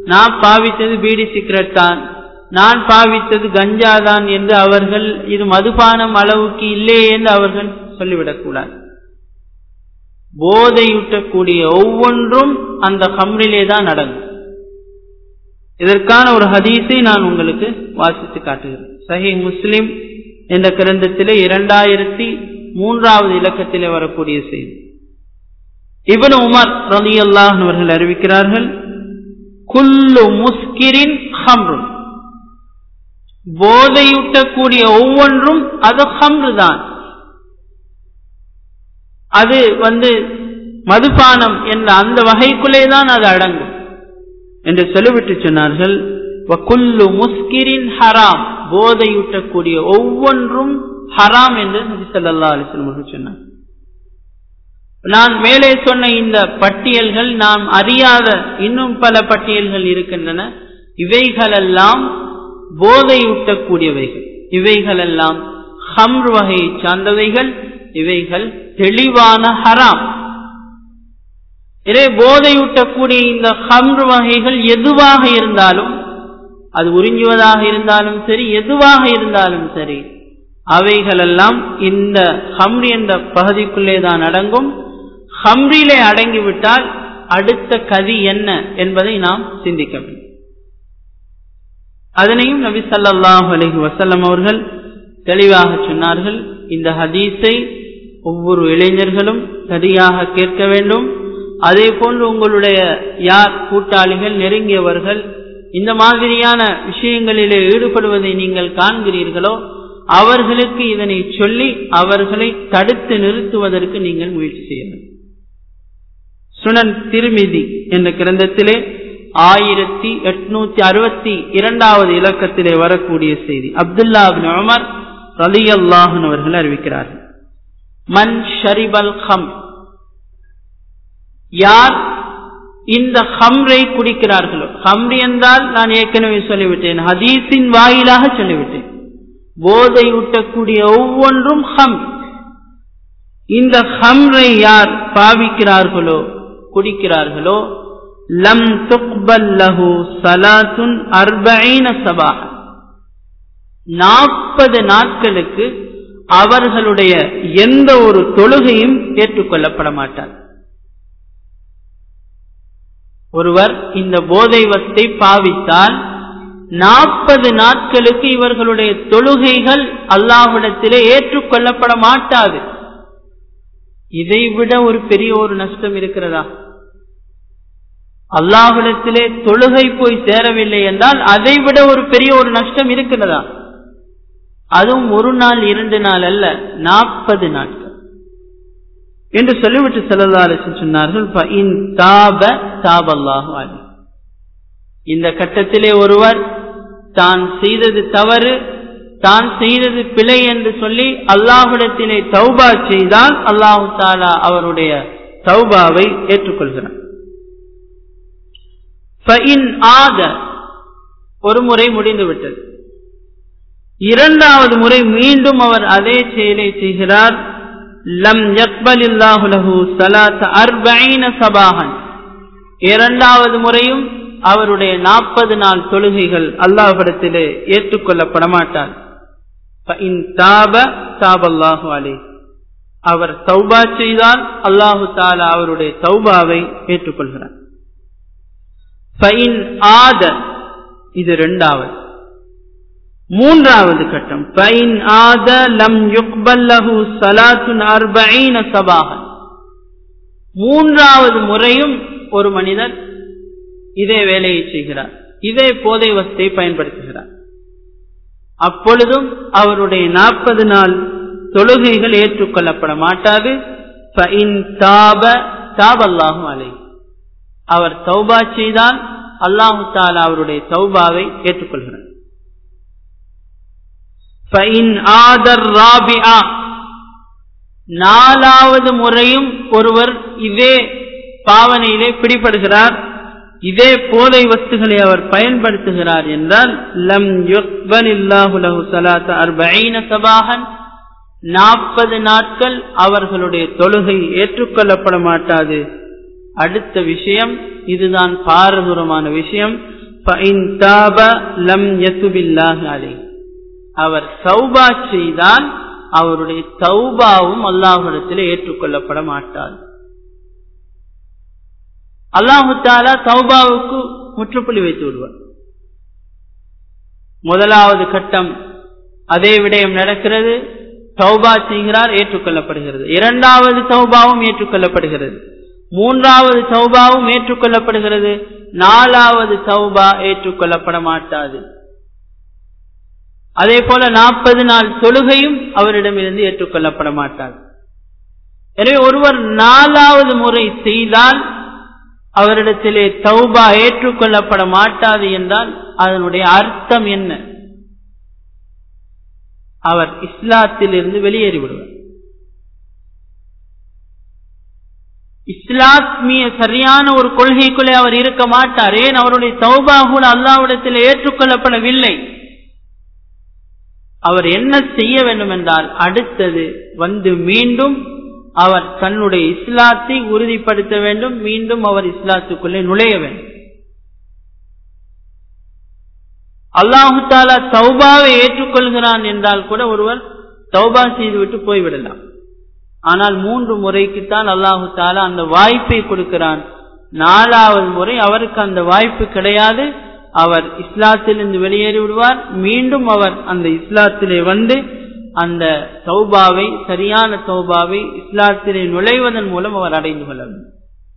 நான் பாவித்தது பீடி சிகரெட் தான் நான் பாவித்தது கஞ்சா தான் என்று அவர்கள் இது மதுபானம் அளவுக்கு இல்லையே என்று அவர்கள் சொல்லிவிடக்கூடாது போதையூட்டக்கூடிய ஒவ்வொன்றும் அந்த கம்ரிலே தான் அடங்கும் இதற்கான ஒரு ஹதீஸை நான் உங்களுக்கு வாசித்து காட்டுகிறேன் சஹி முஸ்லிம் என்ற கிரந்தத்திலே இரண்டாயிரத்தி மூன்றாவது இலக்கத்திலே வரக்கூடிய செய்தி இவன் உமர் ரலி அல்லாஹ் அவர்கள் அறிவிக்கிறார்கள் குல்லு முஸ்கிரின் ஹம்ரும் போதையூட்டக்கூடிய ஒவ்வொன்றும் அது ஹம்ரு தான் அது வந்து மதுபானம் என்ற அந்த வகைக்குள்ளே தான் அது அடங்கும் என்று சொல்லிவிட்டு சொன்னார்கள் குல்லு முஸ்கிரின் ஹராம் போதையூட்டக்கூடிய ஒவ்வொன்றும் ஹராம் என்று நபி சொல்லா அலிஸ்லம் சொன்னார் நான் மேலே சொன்ன இந்த பட்டியல்கள் நாம் அறியாத இன்னும் பல பட்டியல்கள் இருக்கின்றன இவைகளெல்லாம் போதையூட்டக்கூடியவைகள் இவைகளெல்லாம் ஹம்ர் வகையை சார்ந்தவைகள் இவைகள் தெளிவான ஹராம் இதே போதையூட்டக்கூடிய இந்த ஹம்ர் வகைகள் எதுவாக இருந்தாலும் அது உறிஞ்சுவதாக இருந்தாலும் சரி எதுவாக இருந்தாலும் சரி அவைகளெல்லாம் இந்த ஹம்ரி என்ற பகுதிக்குள்ளே தான் அடங்கும் ஹம்ரிலே அடங்கிவிட்டால் அடுத்த கதி என்ன என்பதை நாம் சிந்திக்க வேண்டும் அதனையும் நபி சல்லாஹ் அலஹி வசல்லம் அவர்கள் தெளிவாக சொன்னார்கள் இந்த ஹதீஸை ஒவ்வொரு இளைஞர்களும் சரியாக கேட்க வேண்டும் அதே போன்று உங்களுடைய யார் கூட்டாளிகள் நெருங்கியவர்கள் இந்த மாதிரியான விஷயங்களிலே ஈடுபடுவதை நீங்கள் காண்கிறீர்களோ அவர்களுக்கு இதனை சொல்லி அவர்களை தடுத்து நிறுத்துவதற்கு நீங்கள் முயற்சி செய்ய வேண்டும் சுனன் திருமிதி என்ற கிரந்தத்திலே ஆயிரத்தி எட்நூத்தி அறுபத்தி இரண்டாவது இலக்கத்திலே வரக்கூடிய செய்தி அப்துல்லா உமர் ரலி அல்லாஹன் அவர்கள் அறிவிக்கிறார்கள் மன் ஷரிபல் ஹம் யார் இந்த ஹம்ரை குடிக்கிறார்களோ ஹம்ரி என்றால் நான் ஏற்கனவே சொல்லிவிட்டேன் ஹதீஸின் வாயிலாக சொல்லிவிட்டேன் போதை ஊட்டக்கூடிய ஒவ்வொன்றும் ஹம் இந்த ஹம்ரை யார் பாவிக்கிறார்களோ குடிக்கிறார்களோ லம் துக்பல் லஹு சலாத்துன் அர்பீன சபாக நாற்பது நாட்களுக்கு அவர்களுடைய எந்த ஒரு தொழுகையும் ஏற்றுக்கொள்ளப்பட மாட்டார் ஒருவர் இந்த போதை வத்தை பாவித்தால் நாற்பது நாட்களுக்கு இவர்களுடைய தொழுகைகள் அல்லாஹ்விடத்திலே ஏற்றுக்கொள்ளப்பட மாட்டாது இதைவிட ஒரு பெரிய ஒரு நஷ்டம் இருக்கிறதா அல்லாஹ்விடத்திலே தொழுகை போய் சேரவில்லை என்றால் அதை விட ஒரு பெரிய ஒரு நஷ்டம் இருக்கிறதா அதுவும் ஒரு நாள் இரண்டு நாள் அல்ல நாற்பது நாட்கள் என்று சொல்லிவிட்டு செல்லல்லாரு சொன்னார்கள் இந்த கட்டத்திலே ஒருவர் தான் செய்தது தவறு தான் செய்தது பிழை என்று சொல்லி அல்லாஹுடத்திலே தௌபா செய்தால் அல்லாஹு தாலா அவருடைய தௌபாவை ஏற்றுக்கொள்கிறார் ஆத ஒரு முறை முடிந்துவிட்டது இரண்டாவது முறை மீண்டும் அவர் அதே செயலை செய்கிறார் லம் யக்பலில்லாஹுலஹு சலாத் அர்பீன சபாகன் இரண்டாவது முறையும் அவருடைய நாற்பது நாள் தொழுகைகள் அல்லாஹிடத்திலே ஏற்றுக்கொள்ளப்பட மாட்டார் தாபல்லாஹு அலே அவர் தௌபா செய்தால் அல்லாஹு தாலா அவருடைய தௌபாவை ஏற்றுக்கொள்கிறார் ஆத இது இரண்டாவது மூன்றாவது கட்டம் பைன் ஆத லம் யுக்பல்லஹு சலாத்துன் அர்பீன சபாகன் மூன்றாவது முறையும் ஒரு மனிதர் இதே வேலையை செய்கிறார் இதே போதை வசத்தை பயன்படுத்துகிறார் அப்பொழுதும் அவருடைய நாற்பது நாள் தொழுகைகள் ஏற்றுக்கொள்ளப்பட மாட்டாது தாபல்லாகும் அலை அவர் தௌபா செய்தால் அல்லாஹு தாலா அவருடைய தௌபாவை ஏற்றுக்கொள்கிறார் நாலாவது முறையும் ஒருவர் இதே பாவனையிலே பிடிபடுகிறார் இதே போதை வஸ்துகளை அவர் பயன்படுத்துகிறார் என்றால் லம் யுக்பலில்லாஹுலஹு சலாத்த அர்பீன சபாகன் நாற்பது நாட்கள் அவர்களுடைய தொழுகை ஏற்றுக்கொள்ளப்பட மாட்டாது அடுத்த விஷயம் இதுதான் பாரதூரமான விஷயம் லம் அலை அவர் சௌபா செய்தால் அவருடைய தௌபாவும் அல்லாஹிடத்தில் ஏற்றுக்கொள்ளப்பட மாட்டார் அல்லாஹு தாலா தௌபாவுக்கு முற்றுப்புள்ளி வைத்து விடுவார் முதலாவது கட்டம் அதே விடயம் நடக்கிறது தௌபா செய்கிறார் ஏற்றுக்கொள்ளப்படுகிறது இரண்டாவது தௌபாவும் ஏற்றுக்கொள்ளப்படுகிறது மூன்றாவது தௌபாவும் ஏற்றுக்கொள்ளப்படுகிறது நாலாவது தௌபா ஏற்றுக்கொள்ளப்பட மாட்டாது அதே போல நாற்பது நாள் தொழுகையும் அவரிடமிருந்து ஏற்றுக்கொள்ளப்பட மாட்டாது எனவே ஒருவர் நாலாவது முறை செய்தால் அவரிடத்திலே தௌபா ஏற்றுக்கொள்ளப்பட மாட்டாது என்றால் அதனுடைய அர்த்தம் என்ன அவர் இஸ்லாத்தில் இருந்து வெளியேறி விடுவார் இஸ்லாத்மிய சரியான ஒரு கொள்கைக்குள்ளே அவர் இருக்க மாட்டார் ஏன் அவருடைய தௌபா கூட அல்லாவிடத்தில் ஏற்றுக்கொள்ளப்படவில்லை அவர் என்ன செய்ய வேண்டும் என்றால் அடுத்தது வந்து மீண்டும் அவர் தன்னுடைய இஸ்லாத்தை உறுதிப்படுத்த வேண்டும் மீண்டும் அவர் இஸ்லாத்துக்குள்ளே நுழைய வேண்டும் அல்லாஹு தாலா தௌபாவை ஏற்றுக்கொள்கிறான் என்றால் கூட ஒருவர் தௌபா செய்துவிட்டு போய்விடலாம் ஆனால் மூன்று முறைக்குத்தான் அல்லாஹு தாலா அந்த வாய்ப்பை கொடுக்கிறான் நாலாவது முறை அவருக்கு அந்த வாய்ப்பு கிடையாது அவர் இஸ்லாத்திலிருந்து வெளியேறி விடுவார் மீண்டும் அவர் அந்த இஸ்லாத்திலே வந்து அந்த தௌபாவை சரியான தௌபாவை இஸ்லாத்திலே நுழைவதன் மூலம் அவர் அடைந்து கொள்ள வேண்டும்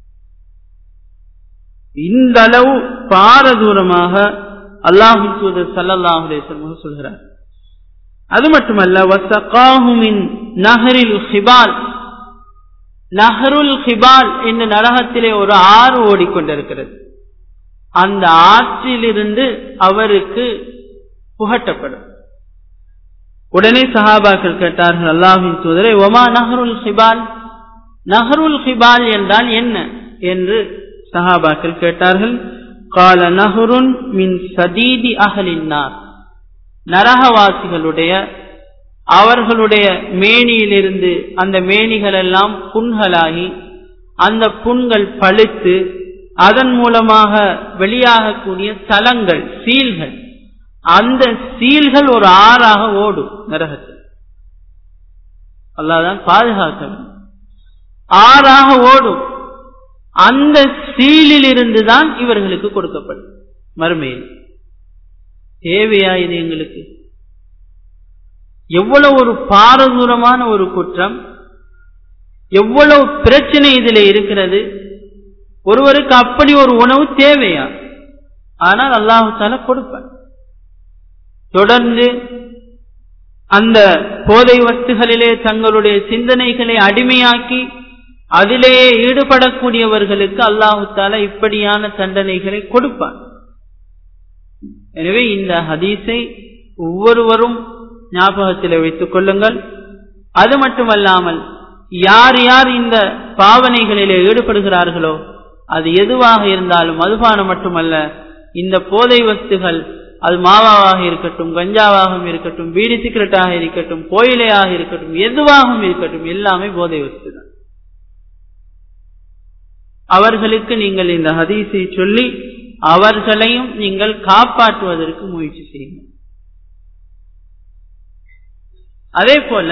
இந்த அளவு பாரதூரமாக அல்லாஹு தூதர் சல்லாஹுலே சொல்கிறார் அது மட்டுமல்ல வசகாஹுமின் நகரில் ஹிபால் நஹருல் ஹிபால் என்ற நரகத்திலே ஒரு ஆறு ஓடிக்கொண்டிருக்கிறது அந்த ஆற்றிலிருந்து அவருக்கு புகட்டப்படும் உடனே சஹாபாக்கள் கேட்டார்கள் அல்லாஹின் தூதரை ஒமா நஹருல் ஹிபால் நஹருல் ஹிபால் என்றால் என்ன என்று சஹாபாக்கள் கேட்டார்கள் கால நஹருன் மின் சதீதி அகலின்னார் நரகவாசிகளுடைய அவர்களுடைய மேனியிலிருந்து அந்த மேனிகள் எல்லாம் புண்களாகி அந்த புண்கள் பழுத்து அதன் மூலமாக வெளியாகக்கூடிய தலங்கள் சீல்கள் அந்த சீல்கள் ஒரு ஆறாக ஓடும் நரகத்தில் அல்லாதான் பாதுகாக்க ஆறாக ஓடும் அந்த சீலில் இருந்துதான் இவர்களுக்கு கொடுக்கப்படும் மறுமையில் தேவையா இது எங்களுக்கு எவ்வளவு ஒரு பாரதூரமான ஒரு குற்றம் எவ்வளவு பிரச்சனை இதில் இருக்கிறது ஒருவருக்கு அப்படி ஒரு உணவு தேவையா ஆனால் அல்லாஹால கொடுப்பார் தொடர்ந்து அந்த போதை வஸ்துகளிலே தங்களுடைய சிந்தனைகளை அடிமையாக்கி அதிலேயே ஈடுபடக்கூடியவர்களுக்கு அல்லாஹு தாலா இப்படியான தண்டனைகளை கொடுப்பார் எனவே இந்த ஹதீஸை ஒவ்வொருவரும் ஞாபகத்தில் வைத்துக் கொள்ளுங்கள் அது மட்டுமல்லாமல் யார் யார் இந்த பாவனைகளிலே ஈடுபடுகிறார்களோ அது எதுவாக இருந்தாலும் மதுபானம் மட்டுமல்ல இந்த போதை வஸ்துகள் அது மாவாவாக இருக்கட்டும் கஞ்சாவாகவும் இருக்கட்டும் பீடி சிகரெட்டாக இருக்கட்டும் கோயிலையாக இருக்கட்டும் எதுவாகவும் இருக்கட்டும் எல்லாமே போதை வஸ்து தான் அவர்களுக்கு நீங்கள் இந்த ஹதீஸை சொல்லி அவர்களையும் நீங்கள் காப்பாற்றுவதற்கு முயற்சி செய்யுங்கள் அதே போல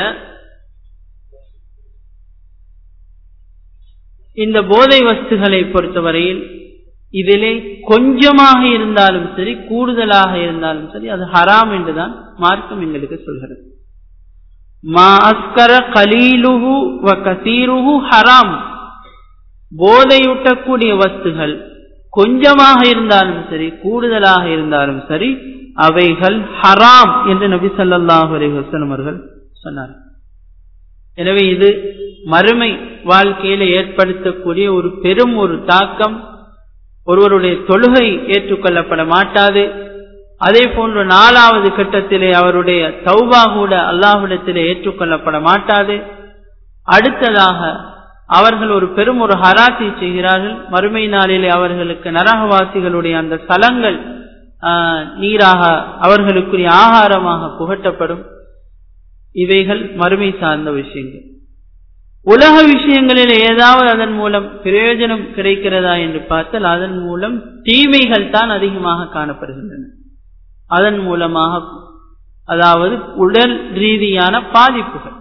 இந்த போதை வஸ்துகளை பொறுத்தவரையில் இதிலே கொஞ்சமாக இருந்தாலும் சரி கூடுதலாக இருந்தாலும் சரி அது ஹராம் என்றுதான் மார்க்கம் எங்களுக்கு சொல்கிறது மா அஸ்கர கலீலுஹு வ கசீருஹு ஹராம் போதையூட்டக்கூடிய வஸ்துகள் கொஞ்சமாக இருந்தாலும் சரி கூடுதலாக இருந்தாலும் சரி அவைகள் ஹராம் என்று நபி சல்லாஹூ அலி வசலம் அவர்கள் சொன்னார் எனவே இது மறுமை வாழ்க்கையில ஏற்படுத்தக்கூடிய ஒரு பெரும் ஒரு தாக்கம் ஒருவருடைய தொழுகை ஏற்றுக்கொள்ளப்பட மாட்டாது அதே போன்று நாலாவது கட்டத்திலே அவருடைய தௌபா கூட அல்லாஹ்விடத்திலே ஏற்றுக்கொள்ளப்பட மாட்டாது அடுத்ததாக அவர்கள் ஒரு பெரும் ஒரு ஹராத்தை செய்கிறார்கள் மறுமை நாளிலே அவர்களுக்கு நரகவாசிகளுடைய அந்த சலங்கள் நீராக அவர்களுக்குரிய ஆகாரமாக புகட்டப்படும் இவைகள் மறுமை சார்ந்த விஷயங்கள் உலக விஷயங்களில் ஏதாவது அதன் மூலம் பிரயோஜனம் கிடைக்கிறதா என்று பார்த்தால் அதன் மூலம் தீமைகள் தான் அதிகமாக காணப்படுகின்றன அதன் மூலமாக அதாவது உடல் ரீதியான பாதிப்புகள்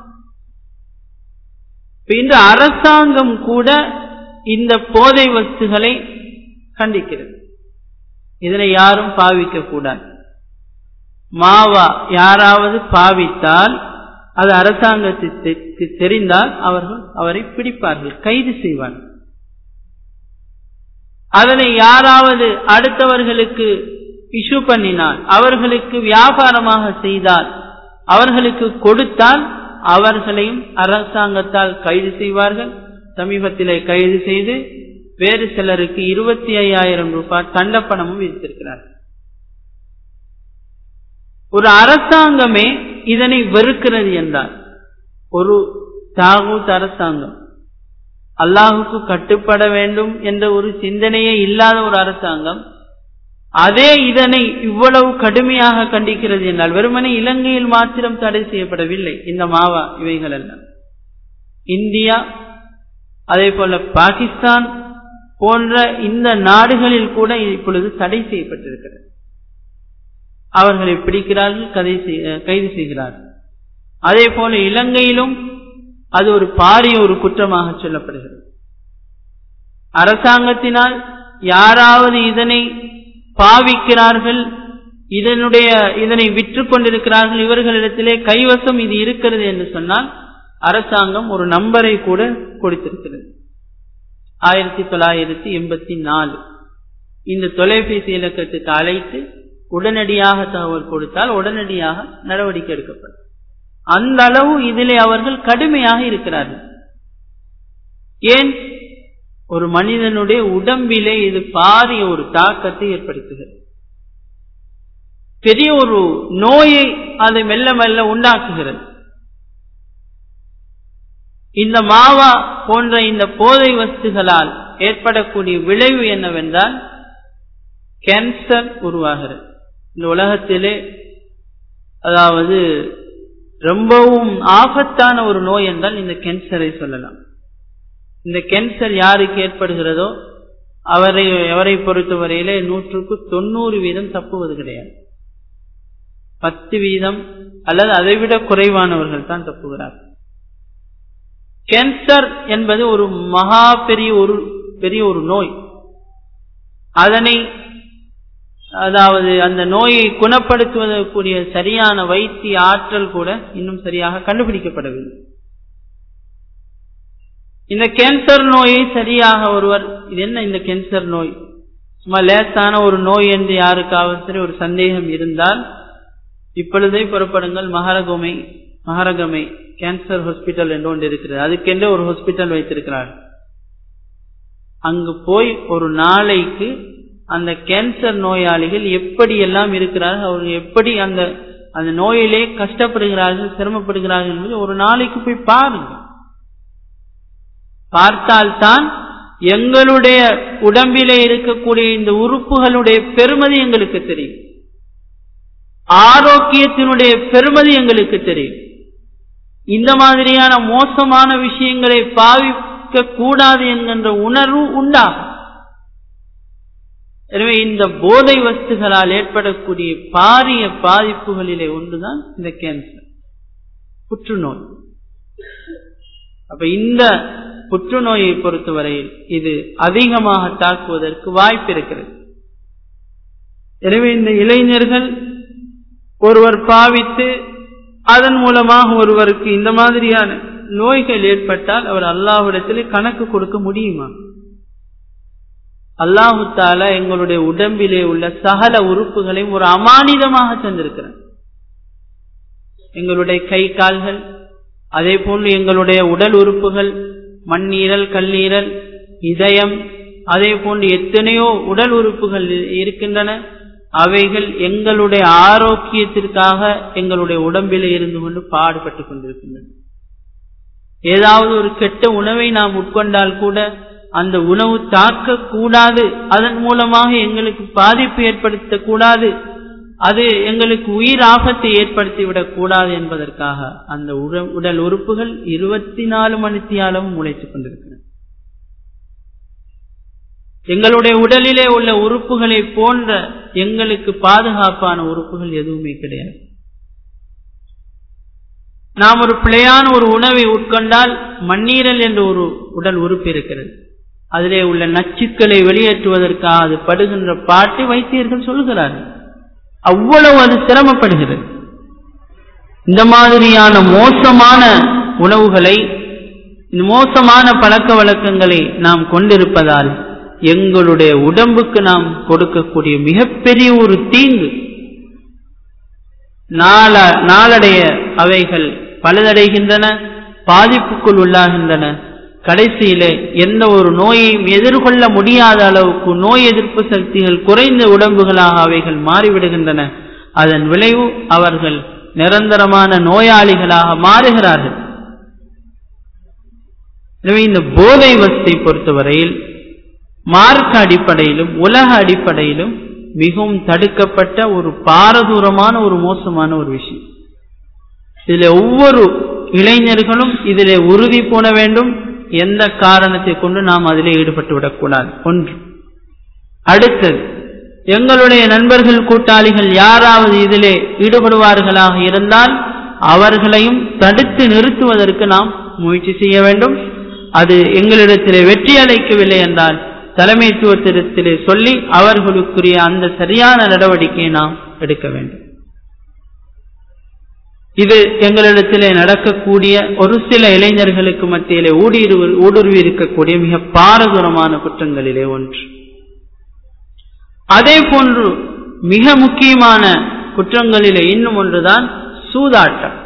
இன்று அரசாங்கம் கூட இந்த போதை வஸ்துகளை கண்டிக்கிறது இதனை யாரும் பாவிக்க கூடாது மாவா யாராவது பாவித்தால் அது அரசாங்கத்திற்கு தெரிந்தால் அவர்கள் அவரை பிடிப்பார்கள் கைது செய்வார்கள் அதனை யாராவது அடுத்தவர்களுக்கு இஷ்யூ பண்ணினால் அவர்களுக்கு வியாபாரமாக செய்தால் அவர்களுக்கு கொடுத்தால் அவர்களையும் அரசாங்கத்தால் கைது செய்வார்கள் சமீபத்திலே கைது செய்து வேறு சிலருக்கு இருபத்தி ஐயாயிரம் ரூபாய் தண்டப்பணமும் விதித்திருக்கிறார்கள் ஒரு அரசாங்கமே இதனை வெறுக்கிறது என்றால் ஒரு தாகூத் அரசாங்கம் அல்லாஹுக்கு கட்டுப்பட வேண்டும் என்ற ஒரு சிந்தனையே இல்லாத ஒரு அரசாங்கம் அதே இதனை இவ்வளவு கடுமையாக கண்டிக்கிறது என்றால் வெறுமனே இலங்கையில் மாத்திரம் தடை செய்யப்படவில்லை இந்த மாவா இவைகள் எல்லாம் இந்தியா அதே போல பாகிஸ்தான் போன்ற இந்த நாடுகளில் கூட இப்பொழுது தடை செய்யப்பட்டிருக்கிறது அவர்களை பிடிக்கிறார்கள் கதை கைது செய்கிறார்கள் அதே போல இலங்கையிலும் அது ஒரு பாரிய ஒரு குற்றமாக சொல்லப்படுகிறது அரசாங்கத்தினால் யாராவது இதனை பாவிக்கிறார்கள் இதனுடைய இதனை விற்று கொண்டிருக்கிறார்கள் இவர்களிடத்திலே கைவசம் இது இருக்கிறது என்று சொன்னால் அரசாங்கம் ஒரு நம்பரை கூட கொடுத்திருக்கிறது ஆயிரத்தி தொள்ளாயிரத்தி எண்பத்தி நாலு இந்த தொலைபேசி இலக்கத்துக்கு அழைத்து உடனடியாக தகவல் கொடுத்தால் உடனடியாக நடவடிக்கை எடுக்கப்படும் அந்த அளவு இதிலே அவர்கள் கடுமையாக இருக்கிறார்கள் ஏன் ஒரு மனிதனுடைய உடம்பிலே இது பாரிய ஒரு தாக்கத்தை ஏற்படுத்துகிறது பெரிய ஒரு நோயை அதை மெல்ல மெல்ல உண்டாக்குகிறது இந்த மாவா போன்ற இந்த போதை வஸ்துகளால் ஏற்படக்கூடிய விளைவு என்னவென்றால் கேன்சர் உருவாகிறது இந்த உலகத்திலே அதாவது ரொம்பவும் ஆபத்தான ஒரு நோய் என்றால் இந்த கேன்சரை சொல்லலாம் இந்த கேன்சர் யாருக்கு ஏற்படுகிறதோ அவரை அவரை பொறுத்தவரையிலே நூற்றுக்கு தொண்ணூறு வீதம் தப்புவது கிடையாது பத்து வீதம் அல்லது அதைவிட குறைவானவர்கள் தான் தப்புகிறார்கள் கேன்சர் என்பது ஒரு மகா பெரிய ஒரு பெரிய ஒரு நோய் அதனை அதாவது அந்த நோயை குணப்படுத்துவதற்குரிய சரியான வைத்திய ஆற்றல் கூட இன்னும் சரியாக கண்டுபிடிக்கப்படவில்லை இந்த கேன்சர் நோயை சரியாக ஒருவர் இது என்ன இந்த கேன்சர் நோய் சும்மா லேசான ஒரு நோய் என்று யாருக்காவது சரி ஒரு சந்தேகம் இருந்தால் இப்பொழுதே புறப்படுங்கள் மகரகமை மகரகமை கேன்சர் ஹாஸ்பிட்டல் என்று ஒன்று இருக்கிறது அதுக்கென்று ஒரு ஹாஸ்பிட்டல் வைத்திருக்கிறார் அங்கு போய் ஒரு நாளைக்கு அந்த கேன்சர் நோயாளிகள் எப்படி எல்லாம் இருக்கிறார்கள் அவர்கள் எப்படி அந்த அந்த நோயிலே கஷ்டப்படுகிறார்கள் சிரமப்படுகிறார்கள் என்பது ஒரு நாளைக்கு போய் பாருங்க பார்த்தால்தான் எங்களுடைய உடம்பிலே இருக்கக்கூடிய இந்த உறுப்புகளுடைய பெருமதி எங்களுக்கு தெரியும் ஆரோக்கியத்தினுடைய பெருமதி எங்களுக்கு தெரியும் இந்த மாதிரியான மோசமான விஷயங்களை பாவிக்க கூடாது என்கின்ற உணர்வு உண்டாகும் எனவே இந்த போதை வஸ்துகளால் ஏற்படக்கூடிய பாரிய பாதிப்புகளிலே ஒன்றுதான் இந்த கேன்சர் புற்றுநோய் அப்ப இந்த புற்றுநோயை பொறுத்தவரையில் இது அதிகமாக தாக்குவதற்கு வாய்ப்பு இருக்கிறது எனவே இந்த இளைஞர்கள் ஒருவர் பாவித்து அதன் மூலமாக ஒருவருக்கு இந்த மாதிரியான நோய்கள் ஏற்பட்டால் அவர் அல்லாஹ்விடத்தில் கணக்கு கொடுக்க முடியுமா அல்லாஹு தாலா எங்களுடைய உடம்பிலே உள்ள சகல உறுப்புகளையும் ஒரு அமானிதமாக தந்திருக்கிறார் எங்களுடைய கை கால்கள் அதே போன்று எங்களுடைய உடல் உறுப்புகள் மண்ணீரல் கல்லீரல் இதயம் அதே போன்று எத்தனையோ உடல் உறுப்புகள் இருக்கின்றன அவைகள் எங்களுடைய ஆரோக்கியத்திற்காக எங்களுடைய உடம்பிலே இருந்து கொண்டு பாடுபட்டு கொண்டிருக்கின்றன ஏதாவது ஒரு கெட்ட உணவை நாம் உட்கொண்டால் கூட அந்த உணவு தாக்க கூடாது அதன் மூலமாக எங்களுக்கு பாதிப்பு ஏற்படுத்தக்கூடாது அது எங்களுக்கு உயிர் ஆபத்தை ஏற்படுத்திவிடக் கூடாது என்பதற்காக அந்த உடல் உறுப்புகள் இருபத்தி நாலு மணித்தியாலும் உழைத்துக் கொண்டிருக்கிறது எங்களுடைய உடலிலே உள்ள உறுப்புகளை போன்ற எங்களுக்கு பாதுகாப்பான உறுப்புகள் எதுவுமே கிடையாது நாம் ஒரு பிழையான ஒரு உணவை உட்கொண்டால் மண்ணீரல் என்ற ஒரு உடல் உறுப்பு இருக்கிறது அதிலே உள்ள நச்சுக்களை வெளியேற்றுவதற்காக அது படுகின்ற பாட்டை வைத்தியர்கள் சொல்கிறார்கள் அவ்வளவு அது சிரமப்படுகிறது இந்த மாதிரியான மோசமான உணவுகளை மோசமான பழக்க வழக்கங்களை நாம் கொண்டிருப்பதால் எங்களுடைய உடம்புக்கு நாம் கொடுக்கக்கூடிய மிகப்பெரிய ஒரு தீங்கு நாள நாளடைய அவைகள் பலதடைகின்றன பாதிப்புக்குள் உள்ளாகின்றன கடைசியிலே எந்த ஒரு நோயையும் எதிர்கொள்ள முடியாத அளவுக்கு நோய் எதிர்ப்பு சக்திகள் குறைந்த உடம்புகளாக அவைகள் மாறிவிடுகின்றன அதன் விளைவு அவர்கள் நிரந்தரமான நோயாளிகளாக மாறுகிறார்கள் எனவே இந்த போதை வசத்தை பொறுத்தவரையில் மார்க்க அடிப்படையிலும் உலக அடிப்படையிலும் மிகவும் தடுக்கப்பட்ட ஒரு பாரதூரமான ஒரு மோசமான ஒரு விஷயம் இதில் ஒவ்வொரு இளைஞர்களும் இதிலே உறுதி போன வேண்டும் எந்த காரணத்தை கொண்டு நாம் அதிலே ஈடுபட்டு விடக்கூடாது ஒன்று அடுத்தது எங்களுடைய நண்பர்கள் கூட்டாளிகள் யாராவது இதிலே ஈடுபடுவார்களாக இருந்தால் அவர்களையும் தடுத்து நிறுத்துவதற்கு நாம் முயற்சி செய்ய வேண்டும் அது எங்களிடத்திலே வெற்றி அளிக்கவில்லை என்றால் தலைமைத்துவத்திடத்திலே சொல்லி அவர்களுக்குரிய அந்த சரியான நடவடிக்கையை நாம் எடுக்க வேண்டும் இது எங்களிடத்திலே நடக்கக்கூடிய ஒரு சில இளைஞர்களுக்கு மத்தியிலே ஊடுருவி ஊடுருவி இருக்கக்கூடிய மிக பாரதூரமான குற்றங்களிலே ஒன்று அதே போன்று மிக முக்கியமான குற்றங்களிலே இன்னும் ஒன்றுதான் சூதாட்டம்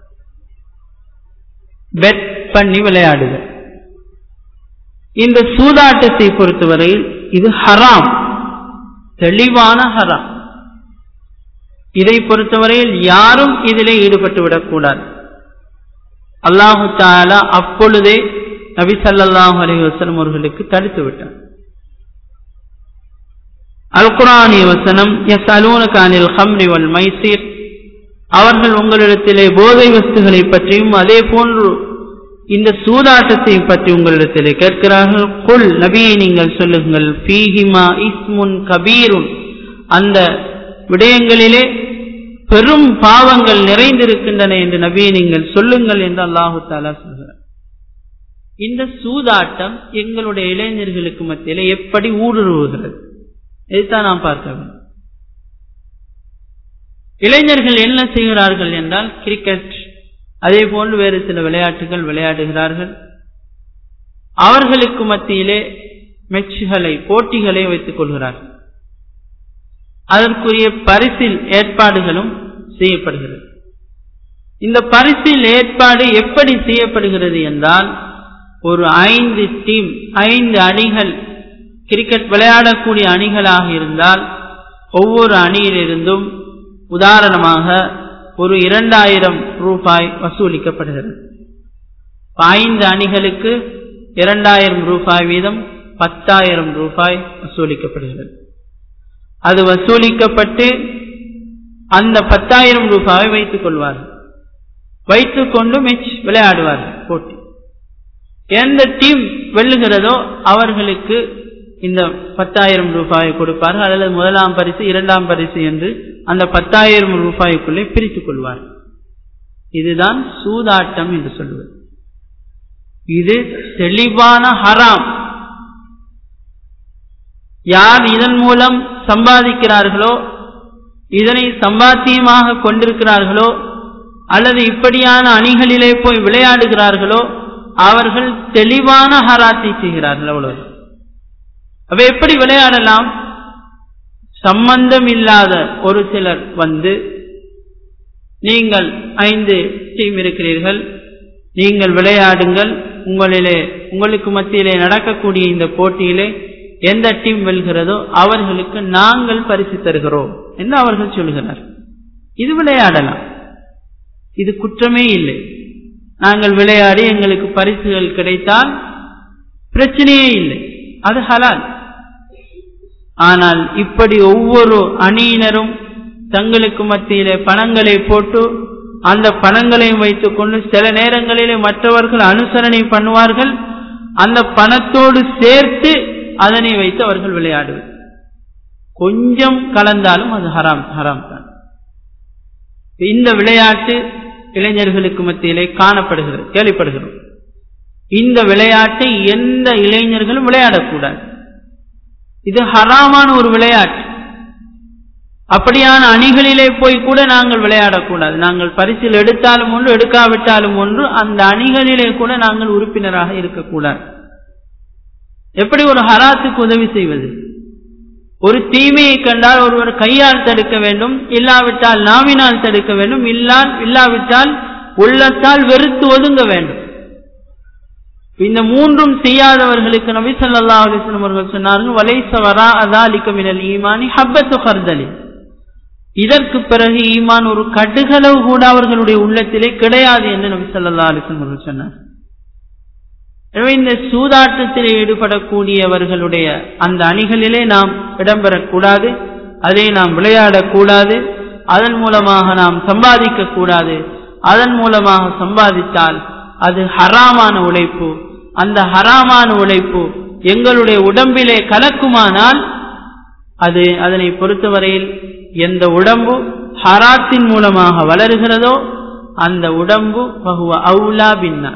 பெட் பண்ணி விளையாடுதல் இந்த சூதாட்டத்தை பொறுத்தவரையில் இது ஹராம் தெளிவான ஹராம் இதை பொறுத்தவரையில் யாரும் இதிலே ஈடுபட்டு விடக்கூடாது அல்லாஹு தாலா அப்பொழுதே நபி சல்லாஹூ அலி வசலம் அவர்களுக்கு தடுத்து விட்டார் அல் குரானிய வசனம் எஸ் அலூனகானில் ஹம்ரி வல் மைசீர் அவர்கள் உங்களிடத்திலே போதை வஸ்துகளை பற்றியும் அதே போன்று இந்த சூதாட்டத்தை பற்றி உங்களிடத்திலே கேட்கிறார்கள் குல் நபியை நீங்கள் சொல்லுங்கள் பீஹிமா இஸ்முன் கபீருன் அந்த விடயங்களிலே பெரும் பாவங்கள் நிறைந்திருக்கின்றன என்று நபியை நீங்கள் சொல்லுங்கள் என்று அல்லாஹு தாலா சொல்கிறார் இந்த சூதாட்டம் எங்களுடைய இளைஞர்களுக்கு மத்தியிலே எப்படி ஊடுருவுகிறது இதைத்தான் நாம் பார்க்க வேண்டும் இளைஞர்கள் என்ன செய்கிறார்கள் என்றால் கிரிக்கெட் அதே போன்று வேறு சில விளையாட்டுகள் விளையாடுகிறார்கள் அவர்களுக்கு மத்தியிலே மெச்சுகளை போட்டிகளை வைத்துக் கொள்கிறார்கள் அதற்குரிய பரிசில் ஏற்பாடுகளும் செய்யப்படுகிறது இந்த பரிசில் ஏற்பாடு எப்படி செய்யப்படுகிறது என்றால் ஒரு ஐந்து டீம் ஐந்து அணிகள் கிரிக்கெட் விளையாடக்கூடிய அணிகளாக இருந்தால் ஒவ்வொரு அணியிலிருந்தும் உதாரணமாக ஒரு இரண்டாயிரம் ரூபாய் வசூலிக்கப்படுகிறது ஐந்து அணிகளுக்கு இரண்டாயிரம் ரூபாய் வீதம் பத்தாயிரம் ரூபாய் வசூலிக்கப்படுகிறது அது வசூலிக்கப்பட்டு அந்த பத்தாயிரம் ரூபாயை வைத்துக் கொள்வார்கள் வைத்துக் கொண்டு மெச் விளையாடுவார்கள் போட்டி எந்த டீம் வெல்லுகிறதோ அவர்களுக்கு இந்த பத்தாயிரம் ரூபாயை கொடுப்பார்கள் அல்லது முதலாம் பரிசு இரண்டாம் பரிசு என்று அந்த பத்தாயிரம் ரூபாய்க்குள்ளே பிரித்துக் கொள்வார்கள் இதுதான் சூதாட்டம் என்று சொல்வது இது தெளிவான ஹராம் யார் இதன் மூலம் சம்பாதிக்கிறார்களோ இதனை சம்பாத்தியமாக கொண்டிருக்கிறார்களோ அல்லது இப்படியான அணிகளிலே போய் விளையாடுகிறார்களோ அவர்கள் தெளிவான ஹராத்தை செய்கிறார்கள் அவ்வளவு அவ எப்படி விளையாடலாம் சம்பந்தம் இல்லாத ஒரு சிலர் வந்து நீங்கள் ஐந்து டீம் இருக்கிறீர்கள் நீங்கள் விளையாடுங்கள் உங்களிலே உங்களுக்கு மத்தியிலே நடக்கக்கூடிய இந்த போட்டியிலே எந்த டீம் வெல்கிறதோ அவர்களுக்கு நாங்கள் பரிசு தருகிறோம் என்று அவர்கள் சொல்கிறார் இது விளையாடலாம் இது குற்றமே இல்லை நாங்கள் விளையாடி எங்களுக்கு பரிசுகள் கிடைத்தால் பிரச்சனையே இல்லை அது ஹலால் ஆனால் இப்படி ஒவ்வொரு அணியினரும் தங்களுக்கு மத்தியிலே பணங்களை போட்டு அந்த பணங்களையும் வைத்துக்கொண்டு சில நேரங்களிலே மற்றவர்கள் அனுசரணை பண்ணுவார்கள் அந்த பணத்தோடு சேர்த்து அதனை வைத்து அவர்கள் விளையாடுவது கொஞ்சம் கலந்தாலும் அது ஹராம் ஹராம் தான் இந்த விளையாட்டு இளைஞர்களுக்கு மத்தியிலே காணப்படுகிறது கேள்விப்படுகிறோம் இந்த விளையாட்டை எந்த இளைஞர்களும் விளையாடக்கூடாது இது ஹராமான ஒரு விளையாட்டு அப்படியான அணிகளிலே போய் கூட நாங்கள் விளையாடக்கூடாது நாங்கள் பரிசில் எடுத்தாலும் ஒன்று எடுக்காவிட்டாலும் ஒன்று அந்த அணிகளிலே கூட நாங்கள் உறுப்பினராக இருக்கக்கூடாது எப்படி ஒரு ஹராத்துக்கு உதவி செய்வது ஒரு தீமையை கண்டால் ஒருவர் கையால் தடுக்க வேண்டும் இல்லாவிட்டால் நாவினால் தடுக்க வேண்டும் இல்லால் இல்லாவிட்டால் உள்ளத்தால் வெறுத்து ஒதுங்க வேண்டும் இந்த மூன்றும் செய்யாதவர்களுக்கு நபி சொல்லா அலிஸ்லம் அவர்கள் சொன்னார்கள் வலைசவரா அதாலிக்க மினல் ஈமானி ஹப்பத்து ஹர்தலி இதற்கு பிறகு ஈமான் ஒரு கடுகளவு கூட அவர்களுடைய உள்ளத்திலே கிடையாது என்று நபி சொல்லா அலிஸ்லம் அவர்கள் சொன்னார் எனவே இந்த சூதாட்டத்தில் ஈடுபடக்கூடியவர்களுடைய அந்த அணிகளிலே நாம் இடம்பெறக்கூடாது அதை நாம் விளையாடக்கூடாது அதன் மூலமாக நாம் சம்பாதிக்க கூடாது அதன் மூலமாக சம்பாதித்தால் அது ஹராமான உழைப்பு அந்த ஹராமான உழைப்பு எங்களுடைய உடம்பிலே கலக்குமானால் அது அதனை பொறுத்தவரையில் எந்த உடம்பு ஹராத்தின் மூலமாக வளருகிறதோ அந்த உடம்பு பகுவ அவுலா பின்னார்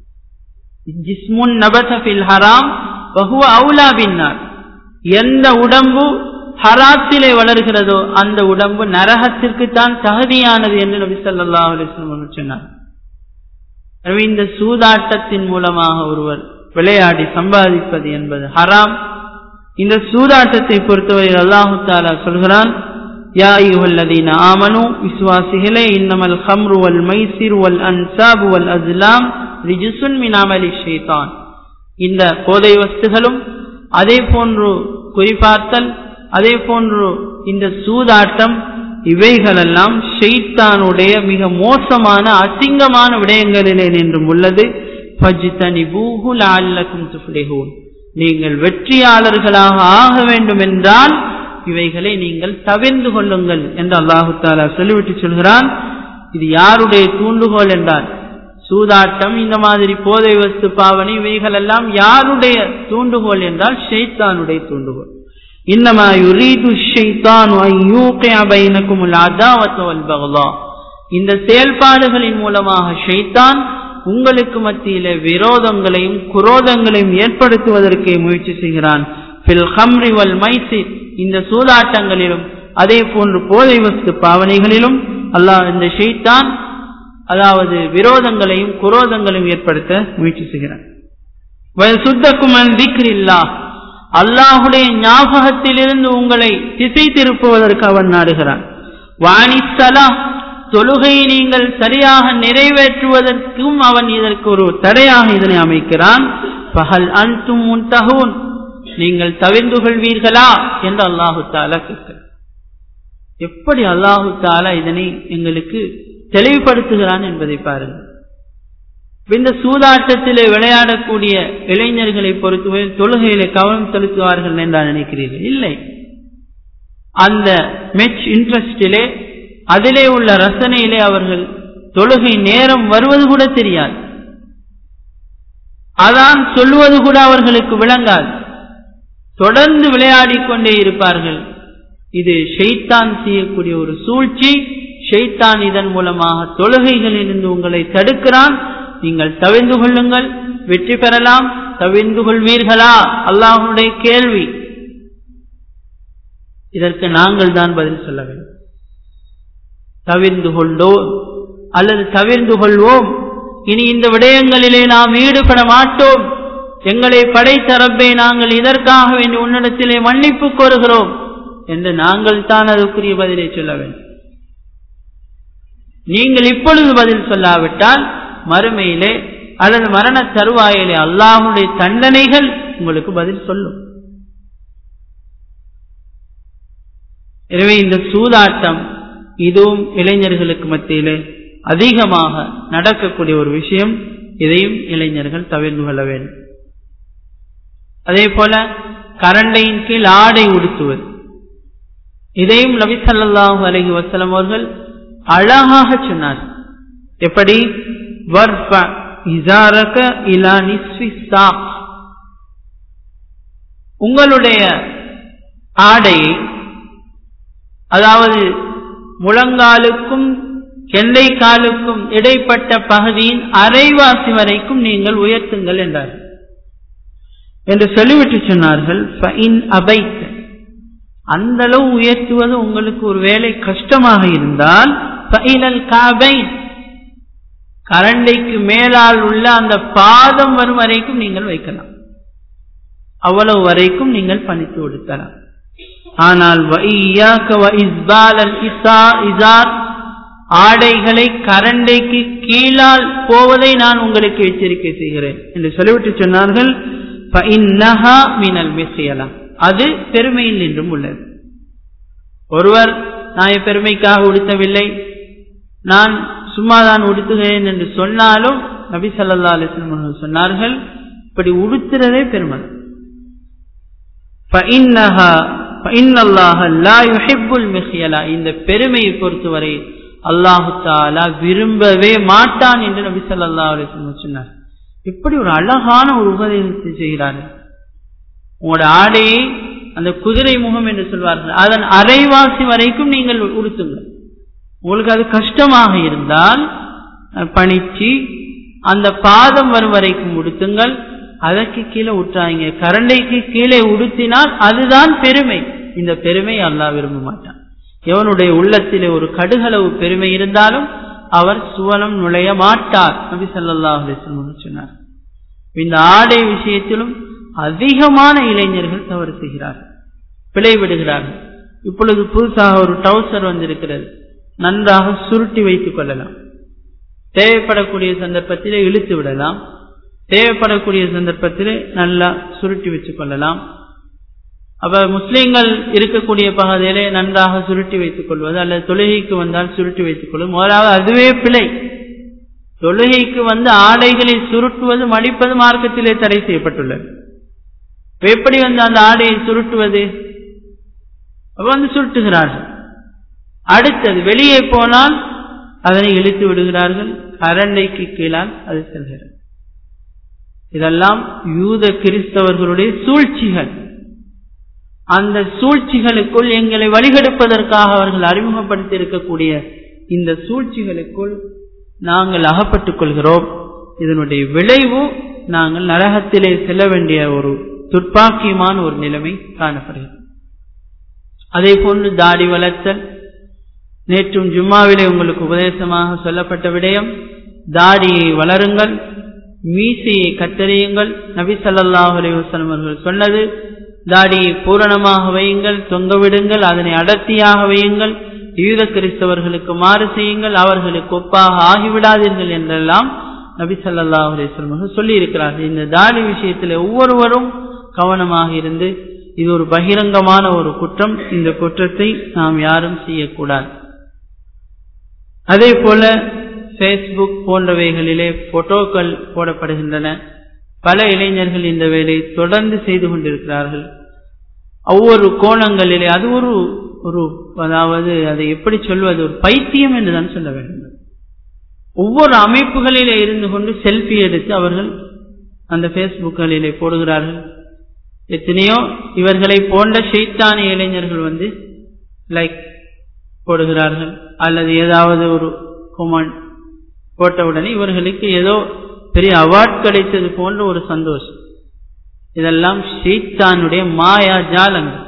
ஜிஸ்முன் நபசபில் ஹராம் பகுவ அவுலா பின்னார் எந்த உடம்பு ஹராத்திலே வளர்கிறதோ அந்த உடம்பு நரகத்திற்கு தான் தகுதியானது என்று நபி சொல்லா அலிஸ்லம் சொன்னார் எனவே இந்த சூதாட்டத்தின் மூலமாக ஒருவர் விளையாடி சம்பாதிப்பது என்பது ஹராம் இந்த சூதாட்டத்தை பொறுத்தவரையில் அல்லாஹு தாலா சொல்கிறான் யா ஐயுஹல்லதீன ஆமனு விசுவாசிகளே இன்னமல் ஹம்ரு வல் மைசிர் வல் அன்சாபு வல் அஸ்லாம் ரிஜுசுன் மின் அமலி ஷைத்தான் இந்த போதை வஸ்துகளும் அதே போன்று குறிப்பார்த்தல் அதே போன்று இந்த சூதாட்டம் இவைகளெல்லாம் ஷெய்தானுடைய மிக மோசமான அசிங்கமான விடயங்களிலே நின்றும் உள்ளது நீங்கள் வெற்றியாளர்களாக ஆக வேண்டும் என்றால் இவைகளை நீங்கள் தவிர்ந்து கொள்ளுங்கள் என்று அல்லாஹு தாலா சொல்லிவிட்டு சொல்கிறான் இது யாருடைய தூண்டுகோல் என்றால் சூதாட்டம் இந்த மாதிரி போதை வஸ்து பாவனை இவைகள் எல்லாம் யாருடைய தூண்டுகோல் என்றால் ஷெய்தானுடைய தூண்டுகோல் இன்னமா யுரீது ஷைத்தான் பைனக்கும் அதாவத் வல் பக்தா இந்த செயல்பாடுகளின் மூலமாக ஷைத்தான் உங்களுக்கு மத்தியில விரோதங்களையும் குரோதங்களையும் ஏற்படுத்துவதற்கு முயற்சி செய்கிறான் பில் ஹம்ரி வல் மைசி இந்த சூதாட்டங்களிலும் அதே போன்று போதை வஸ்து பாவனைகளிலும் அல்லாஹ் இந்த ஷெய்தான் அதாவது விரோதங்களையும் குரோதங்களையும் ஏற்படுத்த முயற்சி செய்கிறான் சுத்தக்குமன் திக்ரில்லா அல்லாஹுடைய ஞாபகத்திலிருந்து உங்களை திசை திருப்புவதற்கு அவன் நாடுகிறான் வாணிசலா தொழுகையை நீங்கள் சரியாக நிறைவேற்றுவதற்கும் அவன் இதற்கு ஒரு தடையாக இதனை அமைக்கிறான் பகல் அன்தும் முன்தகூன் நீங்கள் தவிர்ந்து கொள்வீர்களா என்று அல்லாஹு தாலா கேட்கிறார் எப்படி அல்லாஹு தாலா இதனை எங்களுக்கு தெளிவுபடுத்துகிறான் என்பதை பாருங்கள் இந்த சூதாட்டத்திலே விளையாடக்கூடிய இளைஞர்களை பொறுத்தவரை தொழுகையிலே கவனம் செலுத்துவார்கள் என்றால் நினைக்கிறீர்கள் இல்லை அந்த மெச் இன்ட்ரெஸ்டிலே அதிலே உள்ள ரசனையிலே அவர்கள் தொழுகை நேரம் வருவது கூட தெரியாது அதான் சொல்லுவது கூட அவர்களுக்கு விளங்காது தொடர்ந்து விளையாடிக் கொண்டே இருப்பார்கள் இது ஷெய்தான் செய்யக்கூடிய ஒரு சூழ்ச்சி ஷெய்தான் இதன் மூலமாக தொழுகைகளிலிருந்து உங்களை தடுக்கிறான் நீங்கள் தவிர்ந்து கொள்ளுங்கள் வெற்றி பெறலாம் தவிர்ந்து கொள்வீர்களா அல்லாஹனுடைய கேள்வி இதற்கு நாங்கள் தான் பதில் சொல்ல வேண்டும் தவிர்ந்து கொண்டோ அல்லது தவிர்ந்து கொள்வோம் இனி இந்த விடயங்களிலே நாம் ஈடுபட மாட்டோம் எங்களை படைத்த ரப்பை நாங்கள் இதற்காக வேண்டி உன்னிடத்திலே மன்னிப்பு கோருகிறோம் என்று நாங்கள் தான் அதற்குரிய பதிலை சொல்ல வேண்டும் நீங்கள் இப்பொழுது பதில் சொல்லாவிட்டால் மறுமையிலே அல்லது மரண தருவாயிலே அல்லாஹுடைய தண்டனைகள் உங்களுக்கு பதில் சொல்லும் எனவே இந்த சூதாட்டம் இதுவும் இளைஞர்களுக்கு மத்தியிலே அதிகமாக நடக்கக்கூடிய ஒரு விஷயம் இதையும் இளைஞர்கள் தவிர்த்து கொள்ள வேண்டும் அதே போல கரண்டையின் கீழ் ஆடை உடுத்துவது இதையும் நபி ஸல்லல்லாஹு அலைஹி வஸல்லம் அவர்கள் அழகாக சொன்னார் எப்படி வர்ஃப இசாரக இலா நிஸ்ஃபி சாக் உங்களுடைய ஆடையை அதாவது முழங்காலுக்கும் கெண்டை காலுக்கும் இடைப்பட்ட பகுதியின் அரைவாசி வரைக்கும் நீங்கள் உயர்த்துங்கள் என்றார் என்று சொல்லிவிட்டு சொன்னார்கள் அபைத்த அந்த அளவு உயர்த்துவது உங்களுக்கு ஒரு வேலை கஷ்டமாக இருந்தால் கரண்டைக்கு மேலால் உள்ள அந்த பாதம் வரும் வரைக்கும் நீங்கள் வைக்கலாம் அவ்வளவு வரைக்கும் நீங்கள் பணித்து கொடுக்கலாம் ஆனால் ஆடைகளை கரண்டைக்கு கீழால் போவதை நான் உங்களுக்கு எச்சரிக்கை செய்கிறேன் என்று சொல்லிவிட்டு சொன்னார்கள் அது பெருமையில் நின்றும் உள்ளது ஒருவர் நான் பெருமைக்காக உடுத்தவில்லை நான் சும்மாதான் உடுத்துகிறேன் என்று சொன்னாலும் நபி சல்லா அலிஸ்லம் சொன்னார்கள் இப்படி உடுத்துறதே பெருமை இந்த பெருமையை பொறுத்தவரை அல்லாஹு தாலா விரும்பவே மாட்டான் என்று நபி சொல்லா அலிஸ்லம் சொன்னார் இப்படி ஒரு அழகான ஒரு உபதேசத்தை செய்கிறார்கள் உங்களோட ஆடையை அந்த குதிரை முகம் என்று சொல்வார்கள் அதன் அரைவாசி வரைக்கும் நீங்கள் உடுத்துங்கள் உங்களுக்கு அது கஷ்டமாக இருந்தால் பணிச்சு அந்த பாதம் வரும் வரைக்கும் உடுத்துங்கள் அதற்கு கீழே உற்றாங்க கரண்டைக்கு கீழே உடுத்தினால் அதுதான் பெருமை இந்த பெருமை அல்லாஹ் விரும்ப மாட்டான் எவனுடைய உள்ளத்திலே ஒரு கடுகளவு பெருமை இருந்தாலும் அவர் சுவனம் நுழைய மாட்டார் நபி சல்லாஹ் சொன்னார் இந்த ஆடை விஷயத்திலும் அதிகமான இளைஞர்கள் தவறு செய்கிறார்கள் பிழை விடுகிறார்கள் இப்பொழுது புதுசாக ஒரு டவுசர் வந்திருக்கிறது நன்றாக சுருட்டி வைத்துக் கொள்ளலாம் தேவைப்படக்கூடிய சந்தர்ப்பத்திலே இழுத்து விடலாம் தேவைப்படக்கூடிய சந்தர்ப்பத்திலே நல்லா சுருட்டி வச்சுக் கொள்ளலாம் அப்ப முஸ்லீம்கள் இருக்கக்கூடிய பகுதியிலே நன்றாக சுருட்டி வைத்துக் கொள்வது அல்லது தொழுகைக்கு வந்தால் சுருட்டி வைத்துக் கொள்வது முதலாவது அதுவே பிழை தொழுகைக்கு வந்து ஆடைகளை சுருட்டுவது மடிப்பது மார்க்கத்திலே தடை செய்யப்பட்டுள்ளது எப்படி வந்து அந்த ஆடையை சுருட்டுவது அப்ப வந்து சுருட்டுகிறார்கள் அடுத்தது வெளியே போனால் அதனை இழுத்து விடுகிறார்கள் அரண்டைக்கு கீழால் அது செல்கிறது இதெல்லாம் யூத கிறிஸ்தவர்களுடைய சூழ்ச்சிகள் அந்த சூழ்ச்சிகளுக்குள் எங்களை வழிகெடுப்பதற்காக அவர்கள் அறிமுகப்படுத்தி இருக்கக்கூடிய இந்த சூழ்ச்சிகளுக்குள் நாங்கள் அகப்பட்டுக் கொள்கிறோம் இதனுடைய விளைவு நாங்கள் நரகத்திலே செல்ல வேண்டிய ஒரு துர்ப்பாக்கியமான ஒரு நிலைமை காணப்படுகிறது அதே போன்று தாடி வளர்த்தல் நேற்றும் ஜும்மாவிலே உங்களுக்கு உபதேசமாக சொல்லப்பட்ட விடயம் தாடியை வளருங்கள் மீசையை கத்தறியுங்கள் நபி சல்லாஹ் அலைவசலம் அவர்கள் சொன்னது தாடியை பூரணமாக வையுங்கள் தொங்க விடுங்கள் அதனை அடர்த்தியாக வையுங்கள் யூத கிறிஸ்தவர்களுக்கு மாறு செய்யுங்கள் அவர்களுக்கு ஒப்பாக ஆகிவிடாதீர்கள் என்றெல்லாம் நபி சல்லாஹ் அலைவசலம் சொல்லி இருக்கிறார்கள் இந்த தாடி விஷயத்தில் ஒவ்வொருவரும் கவனமாக இருந்து இது ஒரு பகிரங்கமான ஒரு குற்றம் இந்த குற்றத்தை நாம் யாரும் செய்யக்கூடாது அதே போல ஃபேஸ்புக் போன்றவைகளிலே போட்டோக்கள் போடப்படுகின்றன பல இளைஞர்கள் இந்த வேலையை தொடர்ந்து செய்து கொண்டிருக்கிறார்கள் ஒவ்வொரு கோணங்களிலே அது ஒரு ஒரு அதாவது அதை எப்படி சொல்வது ஒரு பைத்தியம் என்றுதான் சொல்ல வேண்டும் ஒவ்வொரு அமைப்புகளிலே இருந்து கொண்டு செல்ஃபி எடுத்து அவர்கள் அந்த ஃபேஸ்புக்களிலே போடுகிறார்கள் எத்தனையோ இவர்களை போன்ற ஷெய்தானிய இளைஞர்கள் வந்து லைக் போடுகிறார்கள் அல்லது ஏதாவது ஒரு கொமாண்ட் போட்டவுடனே இவர்களுக்கு ஏதோ பெரிய அவார்ட் கிடைத்தது போன்ற ஒரு சந்தோஷம் இதெல்லாம் ஷெய்தானுடைய மாயா ஜாலங்கள்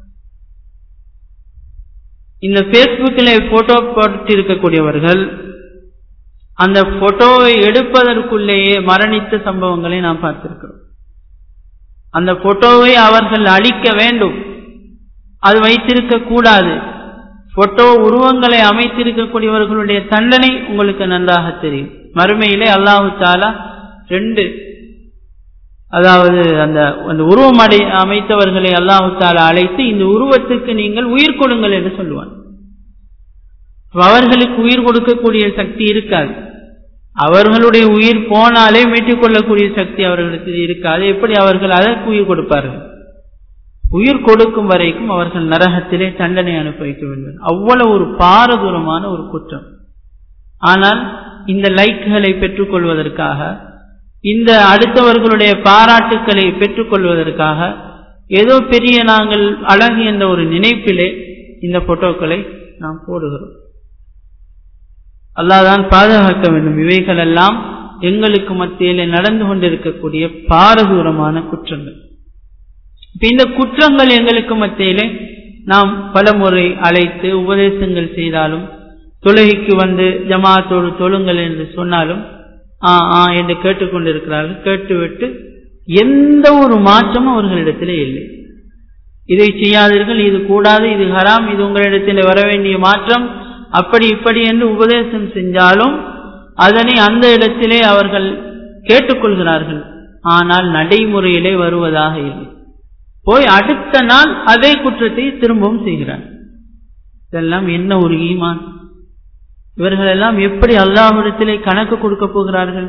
இந்த பேஸ்புக்கில் போட்டோ போட்டு இருக்கக்கூடியவர்கள் அந்த போட்டோவை எடுப்பதற்குள்ளேயே மரணித்த சம்பவங்களை நாம் பார்த்திருக்கிறோம் அந்த போட்டோவை அவர்கள் அழிக்க வேண்டும் அது வைத்திருக்க கூடாது போட்டோ உருவங்களை அமைத்திருக்கக்கூடியவர்களுடைய தண்டனை உங்களுக்கு நன்றாக தெரியும் மறுமையிலே அல்லாஹு தாலா ரெண்டு அதாவது அந்த அந்த உருவம் அடை அமைத்தவர்களை அல்லாஹு தாலா அழைத்து இந்த உருவத்துக்கு நீங்கள் உயிர் கொடுங்கள் என்று சொல்லுவான் அவர்களுக்கு உயிர் கொடுக்கக்கூடிய சக்தி இருக்காது அவர்களுடைய உயிர் போனாலே மீட்டுக் கொள்ளக்கூடிய சக்தி அவர்களுக்கு இருக்காது எப்படி அவர்கள் அதற்கு உயிர் கொடுப்பார்கள் உயிர் கொடுக்கும் வரைக்கும் அவர்கள் நரகத்திலே தண்டனை அனுபவிக்க வேண்டும் அவ்வளவு ஒரு பாரதூரமான ஒரு குற்றம் ஆனால் இந்த லைக்குகளை பெற்றுக்கொள்வதற்காக இந்த அடுத்தவர்களுடைய பாராட்டுக்களை பெற்றுக்கொள்வதற்காக ஏதோ பெரிய நாங்கள் அழகு என்ற ஒரு நினைப்பிலே இந்த போட்டோக்களை நாம் போடுகிறோம் அல்லாதான் பாதுகாக்க வேண்டும் இவைகள் எல்லாம் எங்களுக்கு மத்தியிலே நடந்து கொண்டிருக்கக்கூடிய பாரதூரமான குற்றங்கள் இந்த குற்றங்கள் எங்களுக்கு மத்தியிலே நாம் பலமுறை அழைத்து உபதேசங்கள் செய்தாலும் தொழுகைக்கு வந்து ஜமாத்தோடு தொழுங்கள் என்று சொன்னாலும் ஆ ஆ என்று கேட்டுக்கொண்டிருக்கிறார்கள் கேட்டுவிட்டு எந்த ஒரு மாற்றமும் அவர்களிடத்திலே இல்லை இதை செய்யாதீர்கள் இது கூடாது இது ஹராம் இது உங்களிடத்தில் வர வேண்டிய மாற்றம் அப்படி இப்படி என்று உபதேசம் செஞ்சாலும் அதனை அந்த இடத்திலே அவர்கள் கேட்டுக்கொள்கிறார்கள் ஆனால் நடைமுறையிலே வருவதாக இல்லை போய் அடுத்த நாள் அதே குற்றத்தை திரும்பவும் செய்கிறார் இதெல்லாம் என்ன ஒரு ஈமான் இவர்கள் எல்லாம் எப்படி அல்லாஹிடத்திலே கணக்கு கொடுக்க போகிறார்கள்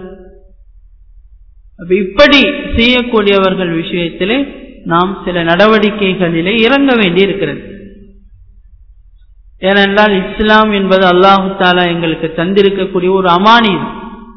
இப்படி செய்யக்கூடியவர்கள் விஷயத்திலே நாம் சில நடவடிக்கைகளிலே இறங்க வேண்டி இருக்கிறது ஏனென்றால் இஸ்லாம் என்பது அல்லாஹு தாலா எங்களுக்கு தந்திருக்கக்கூடிய ஒரு அமானியம்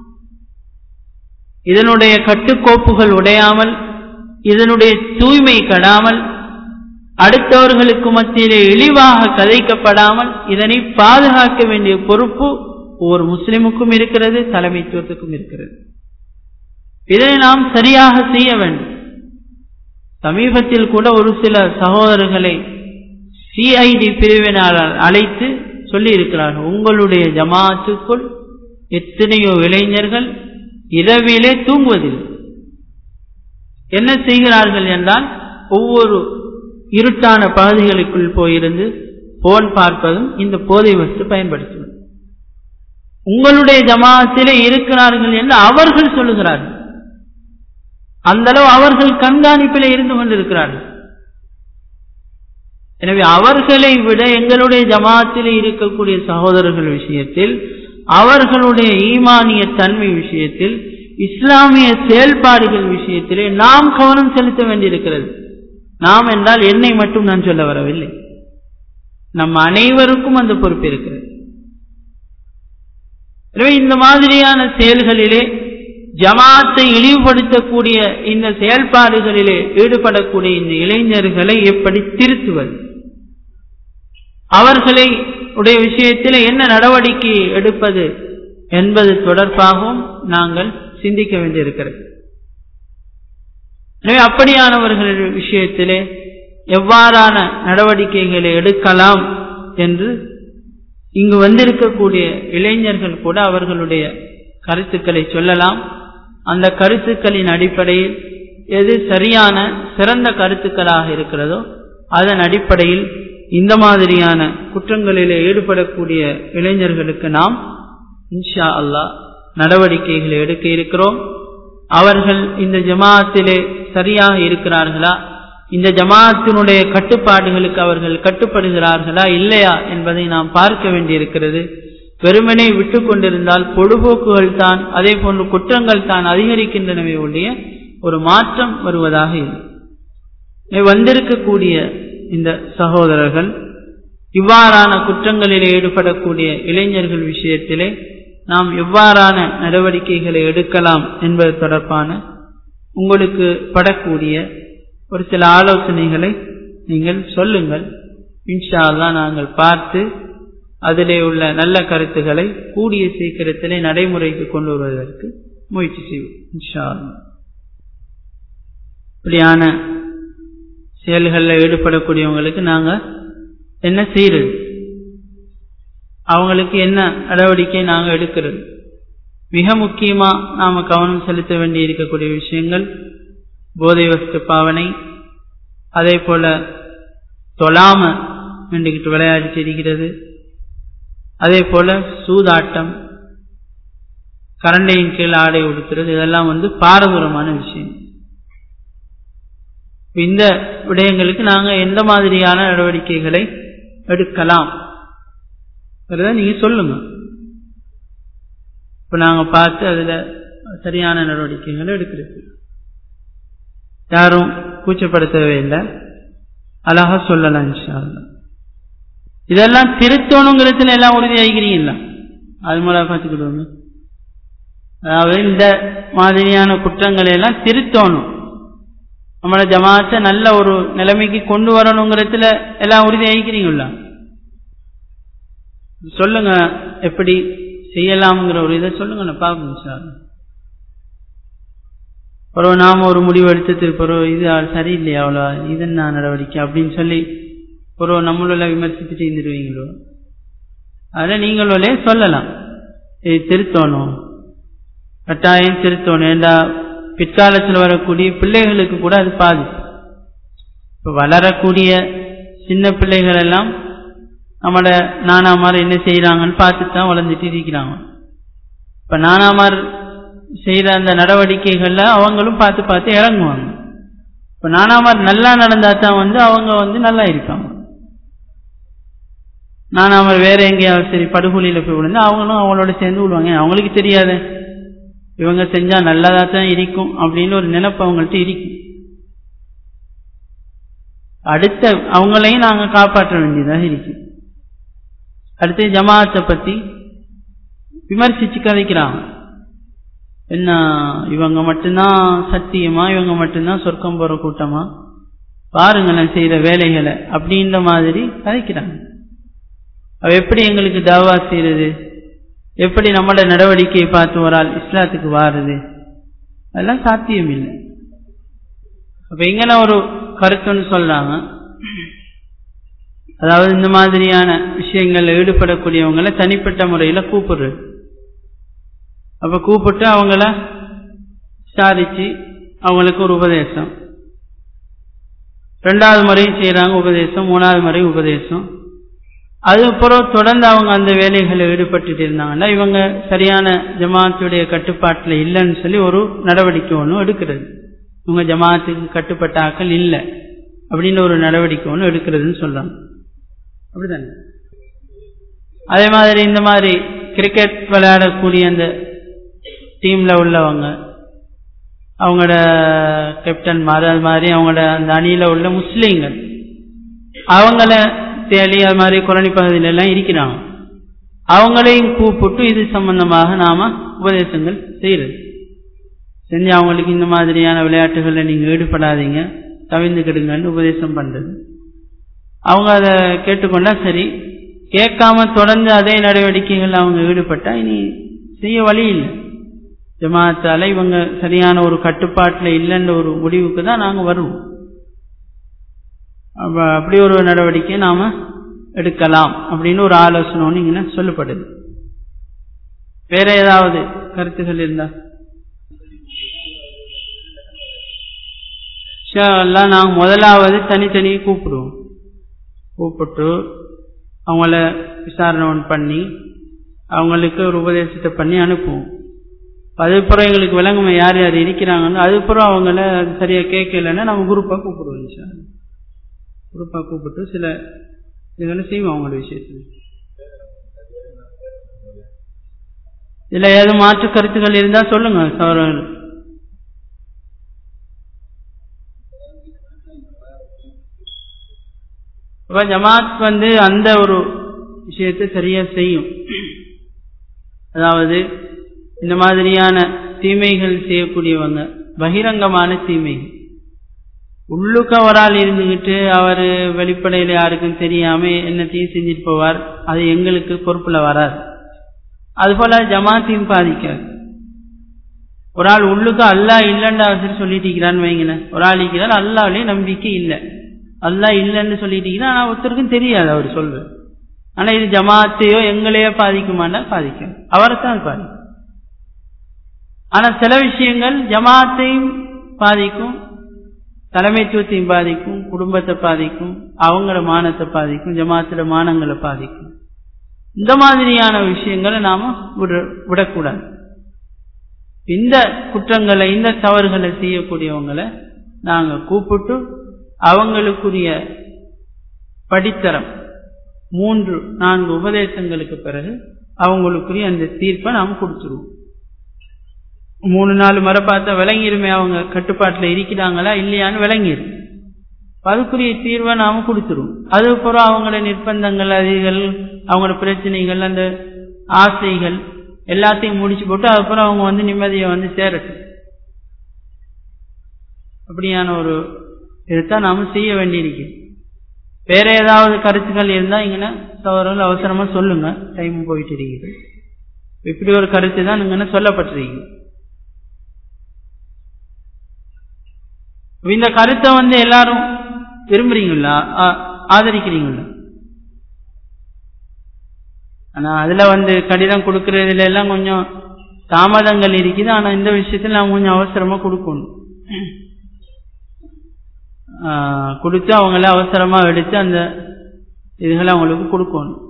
இதனுடைய கட்டுக்கோப்புகள் உடையாமல் இதனுடைய தூய்மை கடாமல் அடுத்தவர்களுக்கு மத்தியிலே இழிவாக கதைக்கப்படாமல் இதனை பாதுகாக்க வேண்டிய பொறுப்பு ஒவ்வொரு முஸ்லிமுக்கும் இருக்கிறது தலைமைத்துவத்துக்கும் இருக்கிறது இதனை நாம் சரியாக செய்ய வேண்டும் சமீபத்தில் கூட ஒரு சில சகோதரர்களை சிஐடி பிரிவினரால் அழைத்து சொல்லி இருக்கிறார்கள் உங்களுடைய ஜமாத்துக்குள் எத்தனையோ இளைஞர்கள் இரவிலே தூங்குவதில்லை என்ன செய்கிறார்கள் என்றால் ஒவ்வொரு இருட்டான பகுதிகளுக்குள் போயிருந்து போன் பார்ப்பதும் இந்த போதை வஸ்து பயன்படுத்துவது உங்களுடைய ஜமாத்திலே இருக்கிறார்கள் என்று அவர்கள் சொல்லுகிறார்கள் அந்த அளவு அவர்கள் கண்காணிப்பில் இருந்து கொண்டிருக்கிறார்கள் எனவே அவர்களை விட எங்களுடைய ஜமாத்திலே இருக்கக்கூடிய சகோதரர்கள் விஷயத்தில் அவர்களுடைய ஈமானிய தன்மை விஷயத்தில் இஸ்லாமிய செயல்பாடுகள் விஷயத்திலே நாம் கவனம் செலுத்த வேண்டியிருக்கிறது நாம் என்றால் என்னை மட்டும் நான் சொல்ல வரவில்லை நம் அனைவருக்கும் அந்த பொறுப்பு இருக்கிறது எனவே இந்த மாதிரியான செயல்களிலே ஜமாத்தை இழிவுபடுத்தக்கூடிய இந்த செயல்பாடுகளிலே ஈடுபடக்கூடிய இந்த இளைஞர்களை எப்படி திருத்துவது அவர்களை உடைய விஷயத்தில் என்ன நடவடிக்கை எடுப்பது என்பது தொடர்பாகவும் நாங்கள் சிந்திக்க வேண்டியிருக்கிறது எனவே அப்படியானவர்கள் விஷயத்திலே எவ்வாறான நடவடிக்கைகளை எடுக்கலாம் என்று இங்கு வந்திருக்கக்கூடிய இளைஞர்கள் கூட அவர்களுடைய கருத்துக்களை சொல்லலாம் அந்த கருத்துக்களின் அடிப்படையில் எது சரியான சிறந்த கருத்துக்களாக இருக்கிறதோ அதன் அடிப்படையில் இந்த மாதிரியான குற்றங்களிலே ஈடுபடக்கூடிய இளைஞர்களுக்கு நாம் இன்ஷா அல்லாஹ் நடவடிக்கைகளை எடுக்க இருக்கிறோம் அவர்கள் இந்த ஜமாத்திலே சரியாக இருக்கிறார்களா இந்த ஜமாத்தினுடைய கட்டுப்பாடுகளுக்கு அவர்கள் கட்டுப்படுகிறார்களா இல்லையா என்பதை நாம் பார்க்க வேண்டியிருக்கிறது வெறுமனே விட்டு கொண்டிருந்தால் பொழுபோக்குகள் தான் அதே போன்று குற்றங்கள் தான் அதிகரிக்கின்றனவே ஒழிய ஒரு மாற்றம் வருவதாக இல்லை வந்திருக்கக்கூடிய இந்த சகோதரர்கள் இவ்வாறான குற்றங்களிலே ஈடுபடக்கூடிய இளைஞர்கள் விஷயத்திலே நாம் எவ்வாறான நடவடிக்கைகளை எடுக்கலாம் என்பது தொடர்பான உங்களுக்கு படக்கூடிய ஒரு சில ஆலோசனைகளை நீங்கள் சொல்லுங்கள் இன்ஷா அல்லா நாங்கள் பார்த்து அதிலே உள்ள நல்ல கருத்துக்களை கூடிய சீக்கிரத்திலே நடைமுறைக்கு கொண்டு வருவதற்கு முயற்சி செய்வோம் இன்ஷா அல்லா இப்படியான செயல்களில் ஈடுபடக்கூடியவங்களுக்கு நாங்கள் என்ன செய்யறது அவங்களுக்கு என்ன நடவடிக்கை நாங்கள் எடுக்கிறது மிக முக்கியமா நாம கவனம் செலுத்த வேண்டி இருக்கக்கூடிய விஷயங்கள் போதை வஸ்து பாவனை அதே போல தொழாம நின்றுகிட்டு விளையாடி தெரிகிறது அதே போல சூதாட்டம் கரண்டையின் கீழ் ஆடை உடுத்துறது இதெல்லாம் வந்து பாரதூரமான விஷயம் இந்த விடயங்களுக்கு நாங்க எந்த மாதிரியான நடவடிக்கைகளை எடுக்கலாம் நீங்க சொல்லுங்க இப்ப நாங்க பார்த்து அதுல சரியான நடவடிக்கைகளை எடுக்கிறது யாரும் கூச்சப்படுத்தவே இல்லை அழகா சொல்லலாம் இன்ஷா அல்லாஹ். இதெல்லாம் திருத்தணுங்கிறதுல எல்லாம் உறுதியாகிறீங்களா அது மூலம் பார்த்துக்கிடுவோங்க அதாவது இந்த மாதிரியான குற்றங்களை எல்லாம் திருத்தணும் நம்மளோட ஜமாத்தை நல்ல ஒரு நிலைமைக்கு கொண்டு வரணுங்கிறதுல எல்லாம் உறுதியாகிறீங்களா சொல்லுங்க எப்படி செய்யலாம்ங்கிற ஒரு இதை சொல்லுங்க நான் பார்க்கணும் சார் பிறகு நாம ஒரு முடிவு எடுத்தது பிறகு இது ஆள் சரியில்லையா அவ்வளோ இது என்ன நடவடிக்கை அப்படின்னு சொல்லி பிறகு நம்மள விமர்சிச்சுட்டு இருந்துருவீங்களோ அதில் நீங்களே சொல்லலாம் இது திருத்தணும் கட்டாயம் திருத்தணும் ஏண்டா பிற்காலத்தில் வரக்கூடிய பிள்ளைகளுக்கு கூட அது பாதிப்பு இப்போ வளரக்கூடிய சின்ன பிள்ளைகள் எல்லாம் நம்மளோட நானாமார் என்ன செய்கிறாங்கன்னு பார்த்துட்டு தான் வளர்ந்துட்டு இருக்கிறாங்க இப்போ நானாமார் செய்கிற அந்த நடவடிக்கைகளில் அவங்களும் பார்த்து பார்த்து இறங்குவாங்க இப்போ நானாமார் நல்லா நடந்தா தான் வந்து அவங்க வந்து நல்லா இருப்பாங்க நானாமார் வேற எங்கேயாவது சரி படுகொலியில் போய் விழுந்து அவங்களும் அவங்களோட சேர்ந்து விடுவாங்க அவங்களுக்கு தெரியாது இவங்க செஞ்சா நல்லதா தான் இருக்கும் அப்படின்னு ஒரு நினைப்பு அவங்கள்ட்ட இருக்கும் அடுத்த அவங்களையும் நாங்க காப்பாற்ற வேண்டியதாக இருக்கு அடுத்து ஜமாத்தை பத்தி விமர்சிச்சு கதைக்கிறாங்க என்ன இவங்க மட்டும்தான் சத்தியமா இவங்க மட்டும்தான் சொர்க்கம் போற கூட்டமா பாருங்களேன் செய்யற வேலைகளை அப்படின்ற மாதிரி கதைக்கிறாங்க அவ எப்படி எங்களுக்கு தாவா செய்யறது எப்படி நம்மளோட நடவடிக்கையை பார்த்து ஒரு ஆள் இஸ்லாத்துக்கு வாருது அதெல்லாம் சாத்தியம் இல்லை அப்ப இங்கே ஒரு கருத்துன்னு சொல்றாங்க அதாவது இந்த மாதிரியான விஷயங்கள்ல ஈடுபடக்கூடியவங்களை தனிப்பட்ட முறையில கூப்பிடுறது அப்ப கூப்பிட்டு அவங்கள விசாரிச்சு அவங்களுக்கு ஒரு உபதேசம் ரெண்டாவது முறையும் செய்யறாங்க உபதேசம் மூணாவது முறை உபதேசம் அதுக்கப்புறம் தொடர்ந்து அவங்க அந்த வேலைகளில் ஈடுபட்டுட்டு இருந்தாங்கன்னா இவங்க சரியான ஜமாத்துடைய கட்டுப்பாட்டில் இல்லைன்னு சொல்லி ஒரு நடவடிக்கை ஒன்றும் எடுக்கிறது இவங்க ஜமாத்துக்கு கட்டுப்பட்ட ஆக்கள் இல்லை அப்படின்னு ஒரு நடவடிக்கை ஒன்று எடுக்கிறதுன்னு சொல்றாங்க அப்படிதானே அதே மாதிரி இந்த மாதிரி கிரிக்கெட் விளையாடக்கூடிய அந்த டீம்ல உள்ளவங்க அவங்களோட கேப்டன் மாதிரி அது மாதிரி அவங்களோட அந்த அணியில உள்ள முஸ்லீம்கள் அவங்கள தேடி அது மாதிரி குரணி பகுதியில எல்லாம் இருக்கிறாங்க அவங்களையும் கூப்பிட்டு இது சம்பந்தமாக நாம உபதேசங்கள் செய்யறது செஞ்சு அவங்களுக்கு இந்த மாதிரியான விளையாட்டுகள்ல நீங்க ஈடுபடாதீங்க தவிர்ந்துக்கிடுங்கன்னு உபதேசம் பண்றது அவங்க அதை கேட்டுக்கொண்டா சரி கேட்காம தொடர்ந்து அதே நடவடிக்கைகள் அவங்க ஈடுபட்டா இனி செய்ய வழி இல்லை ஜமாத்தால இவங்க சரியான ஒரு கட்டுப்பாட்டில் இல்லைன்ற ஒரு முடிவுக்கு தான் நாங்கள் வருவோம் அப்படி ஒரு நடவடிக்கை நாம எடுக்கலாம் அப்படின்னு ஒரு ஆலோசனை ஒன்று இங்கே சொல்லப்படுது வேற ஏதாவது கருத்துகள் இருந்தா எல்லாம் நாங்கள் முதலாவது தனித்தனி கூப்பிடுவோம் கூப்பிட்டு அவங்கள விசாரணை ஒன்று பண்ணி அவங்களுக்கு ஒரு உபதேசத்தை பண்ணி அனுப்புவோம் அதுக்கப்புறம் எங்களுக்கு விளங்குமை யார் யார் இருக்கிறாங்கன்னு அதுக்கப்புறம் அவங்கள சரியா கேட்கலன்னா நம்ம குரூப்பாக கூப்பிடுவோம் சார் குரூப்பாக கூப்பிட்டு சில இதுகளை செய்வோம் அவங்களோட விஷயத்துல இதுல ஏதாவது மாற்று கருத்துக்கள் இருந்தா சொல்லுங்க சௌரவர்கள் இப்ப ஜமாத் வந்து அந்த ஒரு விஷயத்தை சரியா செய்யும் அதாவது இந்த மாதிரியான தீமைகள் செய்யக்கூடியவங்க பகிரங்கமான தீமைகள் உள்ளுக்க ஒரு ஆள் இருந்துகிட்டு அவர் வெளிப்படையில யாருக்கும் தெரியாம என்னத்தையும் செஞ்சுட்டு போவார் அது எங்களுக்கு பொறுப்புல வராது அதுபோல ஜமாத்தையும் பாதிக்காது ஒரு ஆள் உள்ளுக்கு அல்லா இல்லைன்னு அவசரம் சொல்லிட்டு இருக்கிறான்னு வைங்களேன் ஒரு ஆள் இருக்கிறார் அல்லாவிலே நம்பிக்கை இல்லை அல்லா இல்லைன்னு சொல்லிட்டு இருக்கிறான் ஆனா ஒருத்தருக்கும் தெரியாது அவர் சொல்ற ஆனா இது ஜமாத்தையோ எங்களையோ பாதிக்குமானா பாதிக்கும் அவரைத்தான் பாதிக்கும் ஆனா சில விஷயங்கள் ஜமாத்தையும் பாதிக்கும் தலைமைத்துவத்தையும் பாதிக்கும் குடும்பத்தை பாதிக்கும் அவங்களோட மானத்தை பாதிக்கும் ஜமாத்துல மானங்களை பாதிக்கும் இந்த மாதிரியான விஷயங்களை நாம விட விடக்கூடாது இந்த குற்றங்களை இந்த தவறுகளை செய்யக்கூடியவங்களை நாங்க கூப்பிட்டு அவங்களுக்குரிய படித்தரம் மூன்று நான்கு உபதேசங்களுக்கு பிறகு அவங்களுக்குரிய அந்த தீர்ப்பை நாம் கொடுத்துருவோம் மூணு நாலு முறை பார்த்தா விளங்கிருமே அவங்க கட்டுப்பாட்டில் இருக்கிறாங்களா இல்லையான்னு விளங்கிடும் அதுக்குரிய தீர்வை நாம கொடுத்துருவோம் அதுக்கப்புறம் அவங்களோட நிர்பந்தங்கள் அதிகள் அவங்களோட பிரச்சனைகள் அந்த ஆசைகள் எல்லாத்தையும் முடிச்சு போட்டு அதுக்கப்புறம் அவங்க வந்து நிம்மதியை வந்து சேரட்டும் அப்படியான ஒரு இதுதான் நாம செய்ய வேண்டியிருக்கு வேற ஏதாவது கருத்துக்கள் இருந்தா இங்கன்னா சோழர்கள் அவசரமா சொல்லுங்க டைம் போயிட்டு இருக்குது இப்படி ஒரு கருத்து தான் இங்கன்னா சொல்லப்பட்டிருக்கு இந்த கருத்தை வந்து எல்லாரும் விரும்புறீங்களா ஆதரிக்கிறீங்களா ஆனா அதுல வந்து கடிதம் கொடுக்கறதுல எல்லாம் கொஞ்சம் தாமதங்கள் இருக்குது ஆனா இந்த விஷயத்துல நாம் கொஞ்சம் அவசரமா கொடுக்கணும் கொடுத்து அவங்கள அவசரமா எடுத்து அந்த இதுகளை அவங்களுக்கு கொடுக்கணும்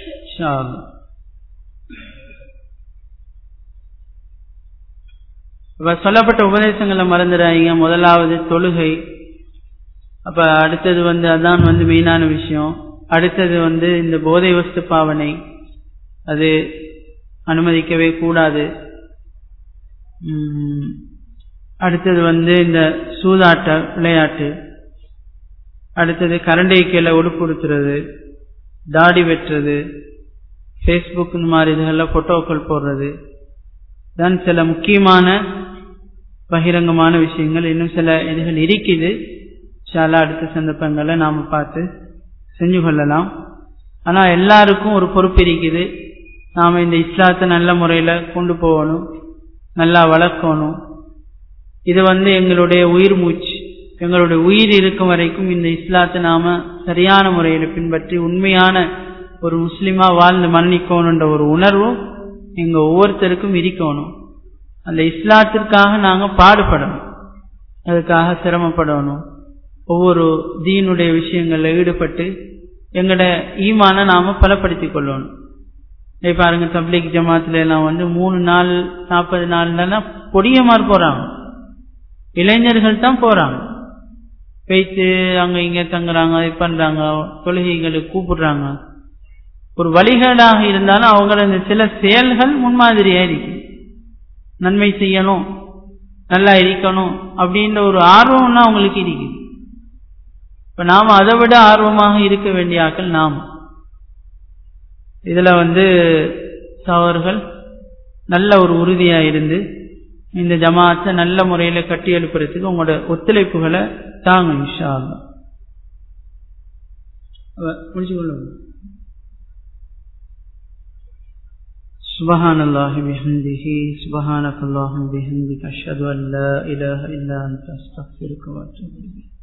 இப்ப சொல்லப்பட்ட உபதேசங்களை மறந்துடாதீங்க முதலாவது தொழுகை அப்ப அடுத்தது வந்து அதான் வந்து மெயினான விஷயம் அடுத்தது வந்து இந்த போதை வஸ்து பாவனை அது அனுமதிக்கவே கூடாது அடுத்தது வந்து இந்த சூதாட்ட விளையாட்டு அடுத்தது கரண்டை கீழே உடுப்புடுத்துறது தாடி வெட்டுறது ஃபேஸ்புக் இந்த மாதிரி இதுகளில் ஃபோட்டோக்கள் போடுறது தான் சில முக்கியமான பகிரங்கமான விஷயங்கள் இன்னும் சில இதுகள் இருக்குது சாலா அடுத்த சந்தர்ப்பங்களை நாம் பார்த்து செஞ்சு கொள்ளலாம் ஆனால் எல்லாருக்கும் ஒரு பொறுப்பு இருக்குது நாம் இந்த இஸ்லாத்தை நல்ல முறையில் கொண்டு போகணும் நல்லா வளர்க்கணும் இது வந்து எங்களுடைய உயிர் மூச்சு எங்களுடைய உயிர் இருக்கும் வரைக்கும் இந்த இஸ்லாத்தை நாம சரியான முறையில் பின்பற்றி உண்மையான ஒரு முஸ்லிமா வாழ்ந்து மன்னிக்கணுன்ற ஒரு உணர்வும் எங்க ஒவ்வொருத்தருக்கும் இருக்கணும் அந்த இஸ்லாத்திற்காக நாங்க பாடுபடணும் அதுக்காக சிரமப்படணும் ஒவ்வொரு தீனுடைய விஷயங்கள்ல ஈடுபட்டு எங்களோட ஈமான நாம பலப்படுத்திக் கொள்ளணும் இப்போ பாருங்க தப்லீக் ஜமாத்துல எல்லாம் வந்து மூணு நாள் நாற்பது நாள்லாம் பொடியமார் போறாங்க இளைஞர்கள் தான் போறாங்க போயிட்டு அங்க இங்க தங்குறாங்க இது பண்றாங்க தொழுகைகளுக்கு கூப்பிடுறாங்க ஒரு வழிகேடாக இருந்தாலும் அவங்கள இந்த சில செயல்கள் முன்மாதிரியா இருக்கு நன்மை செய்யணும் நல்லா இருக்கணும் அப்படின்ற ஒரு ஆர்வம்னா அவங்களுக்கு இருக்கு இப்ப நாம அதை விட ஆர்வமாக இருக்க வேண்டிய ஆக்கள் நாம் இதுல வந்து அவர்கள் நல்ல ஒரு உறுதியா இருந்து இந்த ஜமாத்தை நல்ல முறையில கட்டி எழுப்புறதுக்கு உங்களோட ஒத்துழைப்புகளை தாங்க இன்ஷா முடிச்சு கொள்ளுங்க سبحان الله بحمده سبحانك اللهم بحمدك أشهد أن لا إله إلا أنت أستغفرك وأتوب إليك